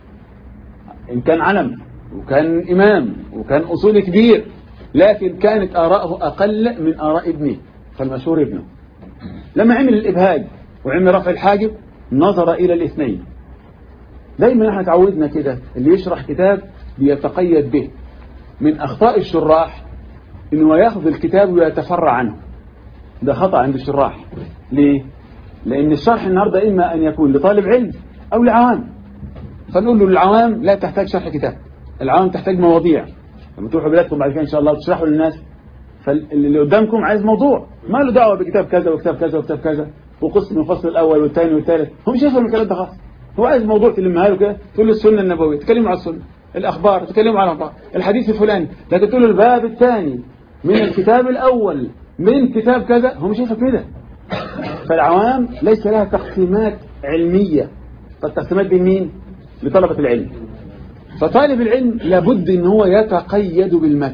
إن كان علم وكان إمام وكان أصول كبير لكن كانت آراءه أقل من آراء ابنه فالمشهور ابنه لما عمل الإبهاج وعمل رفع الحاجب نظر إلى الاثنين دايما احنا تعودنا كده اللي يشرح كتاب بيتقيد به من أخطاء الشراح إنه ياخذ الكتاب ويتفرع عنه ده خطأ عند الشراح ليه؟ لأن الشرح النهاردة إما أن يكون لطالب علم أو لعوام فنقول له للعوام لا تحتاج شرح كتاب العوام تحتاج مواضيع لما تروحوا بلادكم بعد كده ان شاء الله تشرحوا للناس فاللي قدامكم عايز موضوع ما له دعوه بكتاب كذا وكتاب كذا وكتاب كذا وقسم الفصل الاول والثاني والثالث هو مش هيفهم الكلام ده خالص هو عايز موضوع تلمها له كده تقول له السنه النبويه تكلموا على السنه الاخبار تكلموا على الاخبار الحديث الفلاني لكن تقول له الباب الثاني من الكتاب الاول من كتاب كذا هو مش هيفهم كده فالعوام ليس لها تقسيمات علميه فالتقسيمات دي مين لطلبة العلم فطالب العلم لابد ان هو يتقيد بالمتن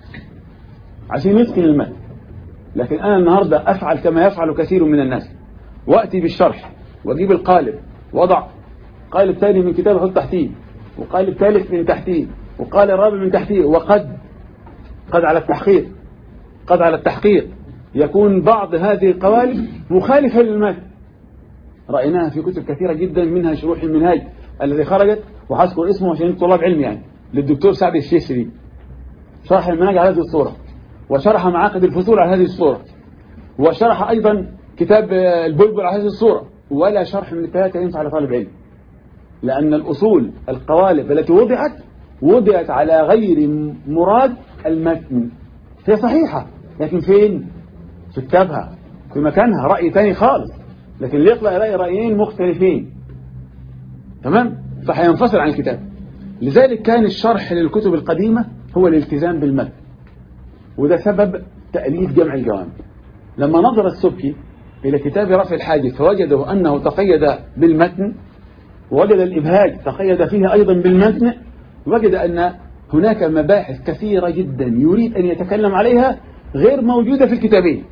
عشان يتقن المتن لكن انا النهاردة افعل كما يفعل كثير من الناس واتي بالشرح واجيب القالب وضع قالب ثاني من كتاب احط تحتيه وقالب ثالث من تحتيه وقال الرابع من تحتيه وقد قد على التحقيق قد على التحقيق يكون بعض هذه القوالب مخالفة للمتن رأيناها في كتب كثيرة جدا منها شروح المنهاج الذي خرجت وهذكر اسمه عشان طلاب علم يعني للدكتور سعد الشيشري شرح المنهج على هذه الصورة وشرح معاقد الفصول على هذه الصورة وشرح أيضا كتاب البلبل على هذه الصورة ولا شرح من الثلاثة ينفع لطالب علم لأن الأصول القوالب التي وضعت وضعت على غير مراد المتن هي صحيحة لكن فين في كتابها في مكانها رأي ثاني خالص لكن اللي يطلع يلاقي رأيين مختلفين تمام فهينفصل عن الكتاب لذلك كان الشرح للكتب القديمة هو الالتزام بالمتن وده سبب تأليف جمع الجوامع لما نظر السبكي إلى كتاب رفع الحاجب فوجده أنه تقيد بالمتن ووجد الإبهاج تقيد فيه أيضا بالمتن وجد أن هناك مباحث كثيرة جدا يريد أن يتكلم عليها غير موجودة في الكتابين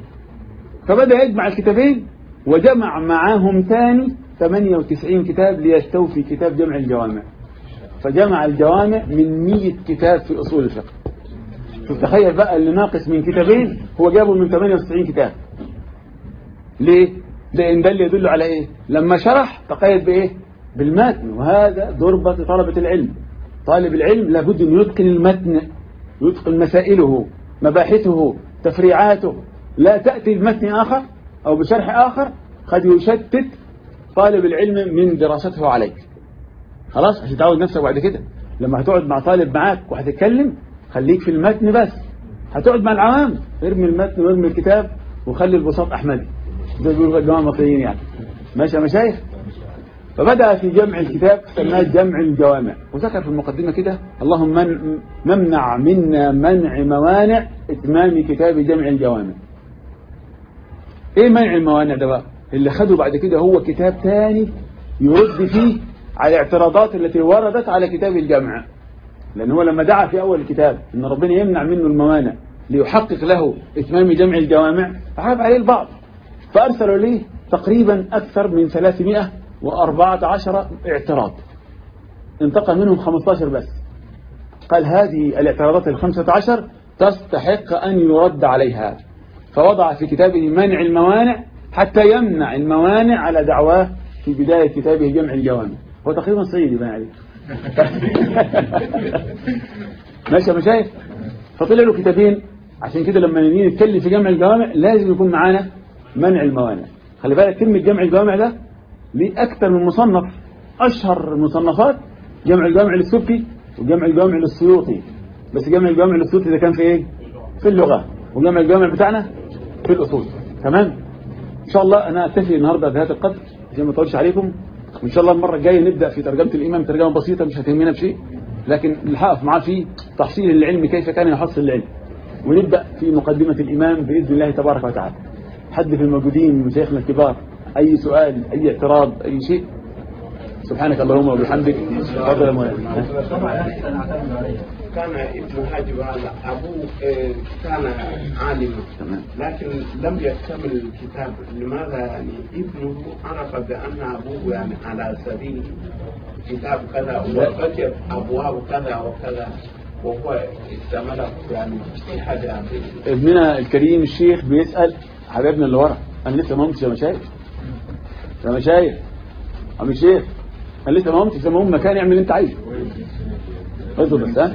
فبدأ يجمع الكتابين وجمع معاهم ثاني 98 كتاب ليستوفي كتاب جمع الجوامع فجمع الجوامع من 100 كتاب في أصول الفقه شوف تخيل بقى اللي ناقص من كتابين هو جابه من 98 كتاب ليه؟ لأن ده اللي يدل على إيه؟ لما شرح تقيد بإيه؟ بالمتن وهذا ضربة طلبة العلم طالب العلم لابد أن يتقن المتن يتقن مسائله مباحثه تفريعاته لا تأتي بمتن آخر أو بشرح آخر قد يشتت طالب العلم من دراسته عليك خلاص عشان تعود نفسك بعد كده لما هتقعد مع طالب معاك وهتتكلم خليك في المتن بس هتقعد مع العوام ارمي المتن وارمي الكتاب وخلي البساط أحمدي ده بيقولوا الجماعة المصريين يعني ماشي يا مشايخ فبدأ في جمع الكتاب سماه جمع الجوامع وذكر في المقدمة كده اللهم من ممنع منا منع موانع إتمام كتاب جمع الجوامع ايه منع الموانع ده بقى اللي خده بعد كده هو كتاب ثاني يرد فيه على الاعتراضات التي وردت على كتاب الجمع لأن هو لما دعا في أول الكتاب أن ربنا يمنع منه الموانع ليحقق له إتمام جمع الجوامع فحاب عليه البعض فأرسلوا ليه تقريبا أكثر من 314 اعتراض انتقل منهم 15 بس قال هذه الاعتراضات الخمسة عشر تستحق أن يرد عليها فوضع في كتابه منع الموانع حتى يمنع الموانع على دعواه في بداية كتابه جمع الجوامع هو تقريبا صعيدي بقى عليه ماشي يا مشايخ فطلع له كتابين عشان كده لما نيجي نتكلم في جمع الجوامع لازم يكون معانا منع الموانع خلي بالك كلمة جمع الجوامع ده ليه أكثر من مصنف أشهر المصنفات جمع الجوامع للسبكي وجمع الجوامع للسيوطي بس جمع الجوامع للسيوطي ده كان في ايه في اللغة وجمع الجوامع بتاعنا في الأصول تمام إن شاء الله أنا أكتفي النهاردة بهذا القدر عشان ما أطولش عليكم وإن شاء الله المرة الجاية نبدأ في ترجمة الإمام ترجمة بسيطة مش هتهمنا بشيء لكن اللي هقف معاه في تحصيل العلم كيف كان يحصل العلم ونبدأ في مقدمة الإمام بإذن الله تبارك وتعالى حد في الموجودين من مشايخنا الكبار أي سؤال أي اعتراض أي شيء سبحانك اللهم وبحمدك تفضل يا مولانا كان ابن حاجب هذا أبوه آه، كان عالما تمام لكن لم يكتمل الكتاب لماذا يعني ابنه عرف بأن أبوه يعني على سبيل كتاب كذا وكتب أبواب كذا وكذا وهو استعمله يعني في حاجة عظيمة. ابننا الكريم الشيخ بيسأل حبايبنا اللي ورا أنا لسه ما قمتش يا مشايخ يا مشايخ عم الشيخ أنا لسه ما قمتش زي ما هم مكان يعمل اللي أنت عايزه اصبر بس ها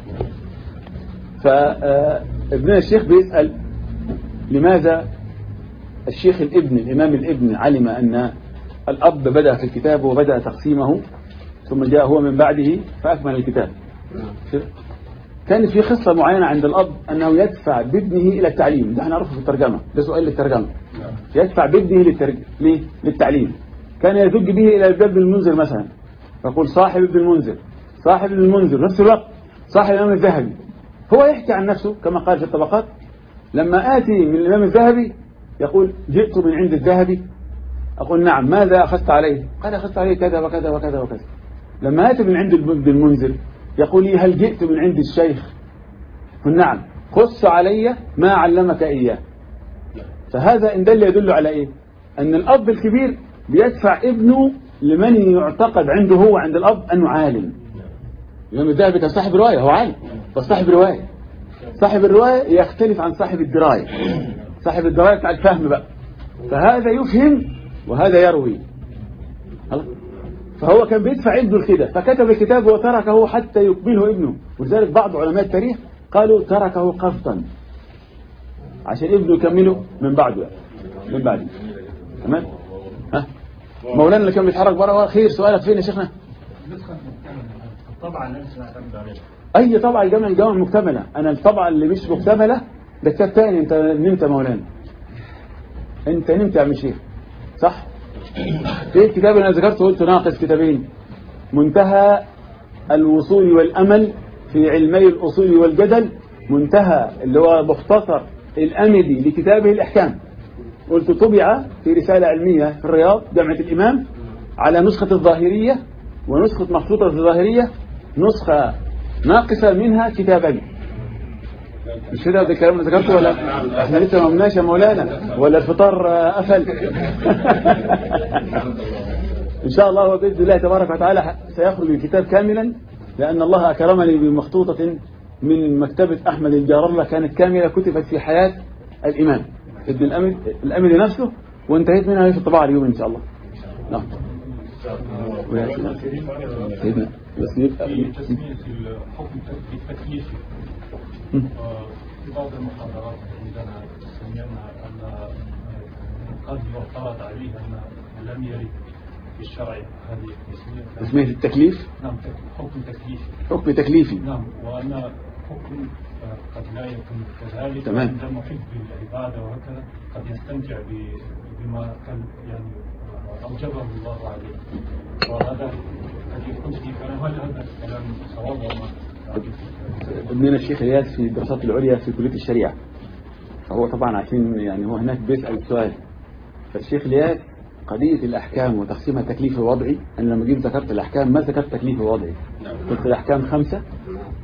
فابننا الشيخ بيسأل لماذا الشيخ الابن الإمام الابن علم أن الأب بدأ في الكتاب وبدأ تقسيمه ثم جاء هو من بعده فأكمل الكتاب كانت في قصة معينة عند الأب أنه يدفع بابنه إلى التعليم ده هنعرفه في الترجمة ده سؤال للترجمة يدفع بابنه للترج... ليه؟ للتعليم كان يزج به إلى باب المنذر مثلا فيقول صاحب ابن المنذر صاحب ابن المنذر نفس الوقت صاحب الإمام الذهبي هو يحكي عن نفسه كما قال في الطبقات لما آتي من الإمام الذهبي يقول جئت من عند الذهبي أقول نعم ماذا أخذت عليه قال أخذت عليه كذا وكذا وكذا وكذا لما آتي من عند ابن المنذر يقول لي هل جئت من عند الشيخ قل نعم قص علي ما علمك إياه فهذا إن دل يدل على إيه أن الأب الكبير بيدفع ابنه لمن يعتقد عنده هو عند الأب أنه عالم الإمام الذهبي كان صاحب رواية هو عالم بس صاحب رواية صاحب الرواية يختلف عن صاحب الدراية صاحب الدراية بتاع الفهم بقى فهذا يفهم وهذا يروي خلاص؟ فهو كان بيدفع ابنه لكده فكتب الكتاب وتركه حتى يقبله ابنه ولذلك بعض علماء التاريخ قالوا تركه قفطا عشان ابنه يكمله من بعده من بعده تمام ها مولانا اللي كان بيتحرك بره خير سؤالك فين يا شيخنا طبعا نفسنا نعتمد عليه اي طبعه جمع الجوامع مكتمله انا الطبعه اللي مش مكتمله ده كتاب تاني انت نمت يا مولانا انت نمت يا عم شيخ صح ايه الكتاب اللي انا ذكرته قلت ناقص كتابين منتهى الوصول والامل في علمي الاصول والجدل منتهى اللي هو مختصر الامدي لكتابه الاحكام قلت طبع في رساله علميه في الرياض جامعه الامام على نسخه الظاهريه ونسخه مخطوطه الظاهريه نسخه ناقصه منها كتابين مش كده ده الكلام اللي ذكرته ولا احنا لسه ما قمناش يا مولانا ولا الفطار آه، قفل ان شاء الله باذن الله تبارك وتعالى سيخرج الكتاب كاملا لان الله اكرمني بمخطوطه من مكتبه احمد الجار الله كانت كامله كتبت في حياه الامام ابن الامل الامل نفسه وانتهيت منها في الطباعه اليوم ان شاء الله نعم ويا سيدنا. سيدنا بس يبقى في تسمية الحكم التكليفي مم. في بعض المحاضرات عندنا سمعنا أن قد يعترض عليه أن لم يرد في الشرع هذه التسمية تسمية التكليف نعم حكم تكليفي حكم تكليفي نعم وأن حكم آه، قد لا يكون كذلك تمام. عند محب العبادة وهكذا قد يستمتع ب- بما كان يعني آه، أوجبه الله عليه وهذا قد يكون في كلام هل هذا الكلام صواب وما ابننا الشيخ اياد في الدراسات العليا في كلية الشريعة فهو طبعا عشان يعني هو هناك بيسأل السؤال فالشيخ اياد قضية الأحكام وتقسيمها تكليفي وضعي أنا لما جيت ذكرت الأحكام ما ذكرت تكليفي وضعي قلت الأحكام خمسة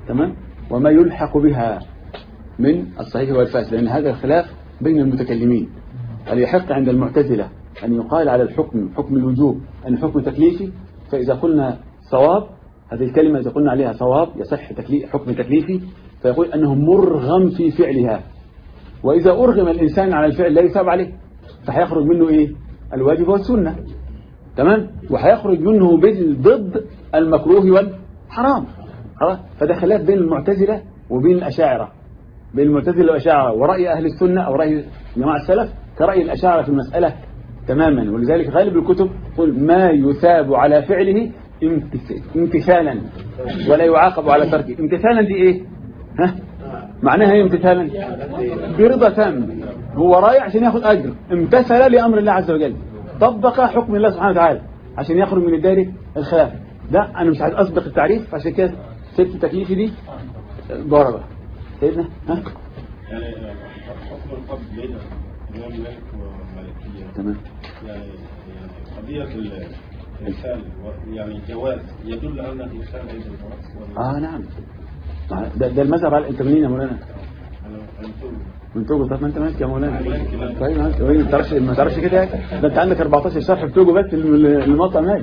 تمام وما يلحق بها من الصحيح والفاسد لأن هذا الخلاف بين المتكلمين هل يحق عند المعتزلة أن يقال على الحكم حكم الوجوب أن حكم تكليفي فإذا قلنا صواب هذه الكلمة إذا قلنا عليها صواب يصح تكليف حكم تكليفي فيقول أنه مرغم في فعلها وإذا أرغم الإنسان على الفعل لا يثاب عليه فهيخرج منه إيه الواجب والسنة تمام وهيخرج منه ضد المكروه والحرام خلاص فده خلاف بين المعتزلة وبين الأشاعرة بين المعتزلة والأشاعرة ورأي أهل السنة أو رأي جماعة السلف كرأي الأشاعرة في المسألة تماما ولذلك غالب الكتب تقول ما يثاب على فعله امتثالا ولا يعاقب على تركه امتثالا دي ايه ها معناها ايه امتثالا برضا تام هو رايح عشان ياخذ اجر امتثل لامر الله عز وجل طبق حكم الله سبحانه وتعالى عشان يخرج من الدائره الخلاف لا انا مش عايز اسبق التعريف عشان كده سبت تكليفي دي ضربه سيدنا ها يعني حكم القبض بين الإمام مالك ومالكية تمام يعني يعني قضية ال- الإرسال و- يعني جواز يدل أن الإرسال ليس بفرص ولا اه نعم ده, ده المذهب على انت منين يا مولانا أنا أنتم من توجو طب ما انت مالك يا مولانا طيب ما انت ما تعرفش ما تعرفش كده ده انت عندك 14 شرح في توجو بس الموطأ مالك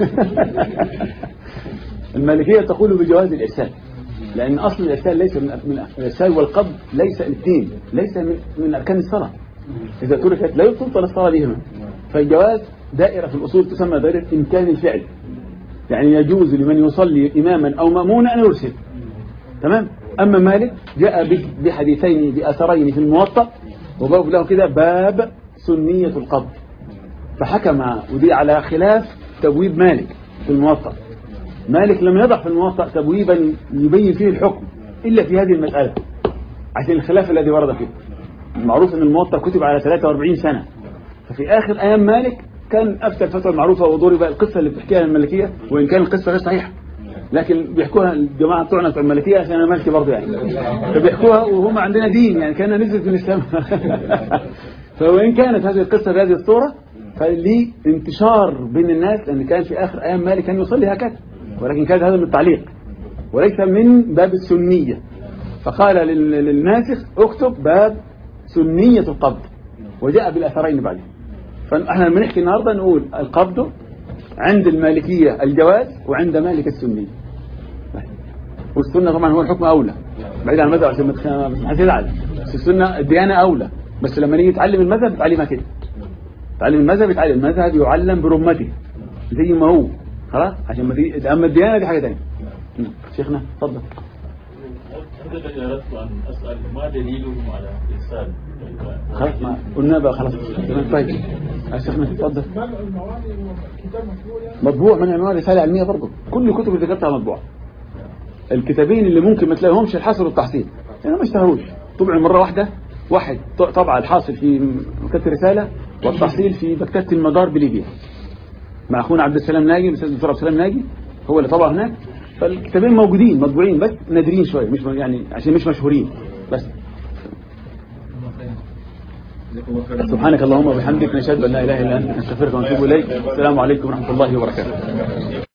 المالكية تقول بجواز الإرسال لأن أصل الإرسال ليس من من الإرسال والقبض ليس الاثنين ليس من من أركان الصلاة إذا تركت لا تبطل الصلاة بهما فالجواز دائرة في الأصول تسمى دائرة إمكان الفعل يعني يجوز لمن يصلي إماما أو مأمونا أن يرسل تمام أما مالك جاء ب- بحديثين بأثرين في الموطأ وباب له كده باب سنية القبض فحكم ودي على خلاف تبويب مالك في الموطأ مالك لم يضع في الموطأ تبويبا يبين فيه الحكم إلا في هذه المسألة عشان الخلاف الذي ورد فيه المعروف أن الموطأ كتب على 43 سنة ففي آخر أيام مالك كان أفتى الفترة المعروفة وضرب القصة اللي بتحكيها الملكية وإن كان القصة غير صحيحة لكن بيحكوها الجماعة بتوعنا بتوع الملكية عشان أنا مالكي برضه يعني فبيحكوها وهم عندنا دين يعني كان نزلت من السماء فوإن كانت هذه القصة بهذه الصورة فليه انتشار بين الناس لأن كان في آخر أيام مالك كان يصلي هكذا ولكن كان هذا من التعليق وليس من باب السنية فقال لل- للناسخ اكتب باب سنية القبض وجاء بالأثرين بعدين فاحنا لما نحكي النهاردة نقول القبض عند المالكية الجواز وعند مالك السنية والسنة طبعا هو الحكم أولى بعيد عن المذهب عشان ما تخ- ما هتزعل بس السنة الديانة أولى بس لما نيجي نتعلم المذهب نتعلمها كده تعلم المذهب يتعلم المذهب يعلم برمته زي ما هو خلاص عشان ما تيجي اما الديانة دي حاجة تانية مم. شيخنا اتفضل حضرتك أردت أن أسأل ما دليلهم على إرسال خلاص ما قلنا بقى خلاص تمام طيب يا شيخنا اتفضل مطبوع من انواع الرساله العلميه برضه كل الكتب اللي ذكرتها مطبوعه الكتابين اللي ممكن ما تلاقيهمش الحصر والتحصيل يعني ما اشتهروش طبعوا مره واحده واحد ط- طبع الحاصل في مكتبه الرساله والتحصيل في مكتبه المدار بليبيا مع اخونا عبد السلام ناجي الاستاذ الدكتور عبد السلام ناجي هو اللي طبع هناك فالكتابين موجودين مطبوعين بس نادرين شويه مش م- يعني عشان مش مشهورين بس سبحانك اللهم وبحمدك نشهد ان لا اله الا انت نستغفرك ونتوب اليك السلام عليكم ورحمه الله وبركاته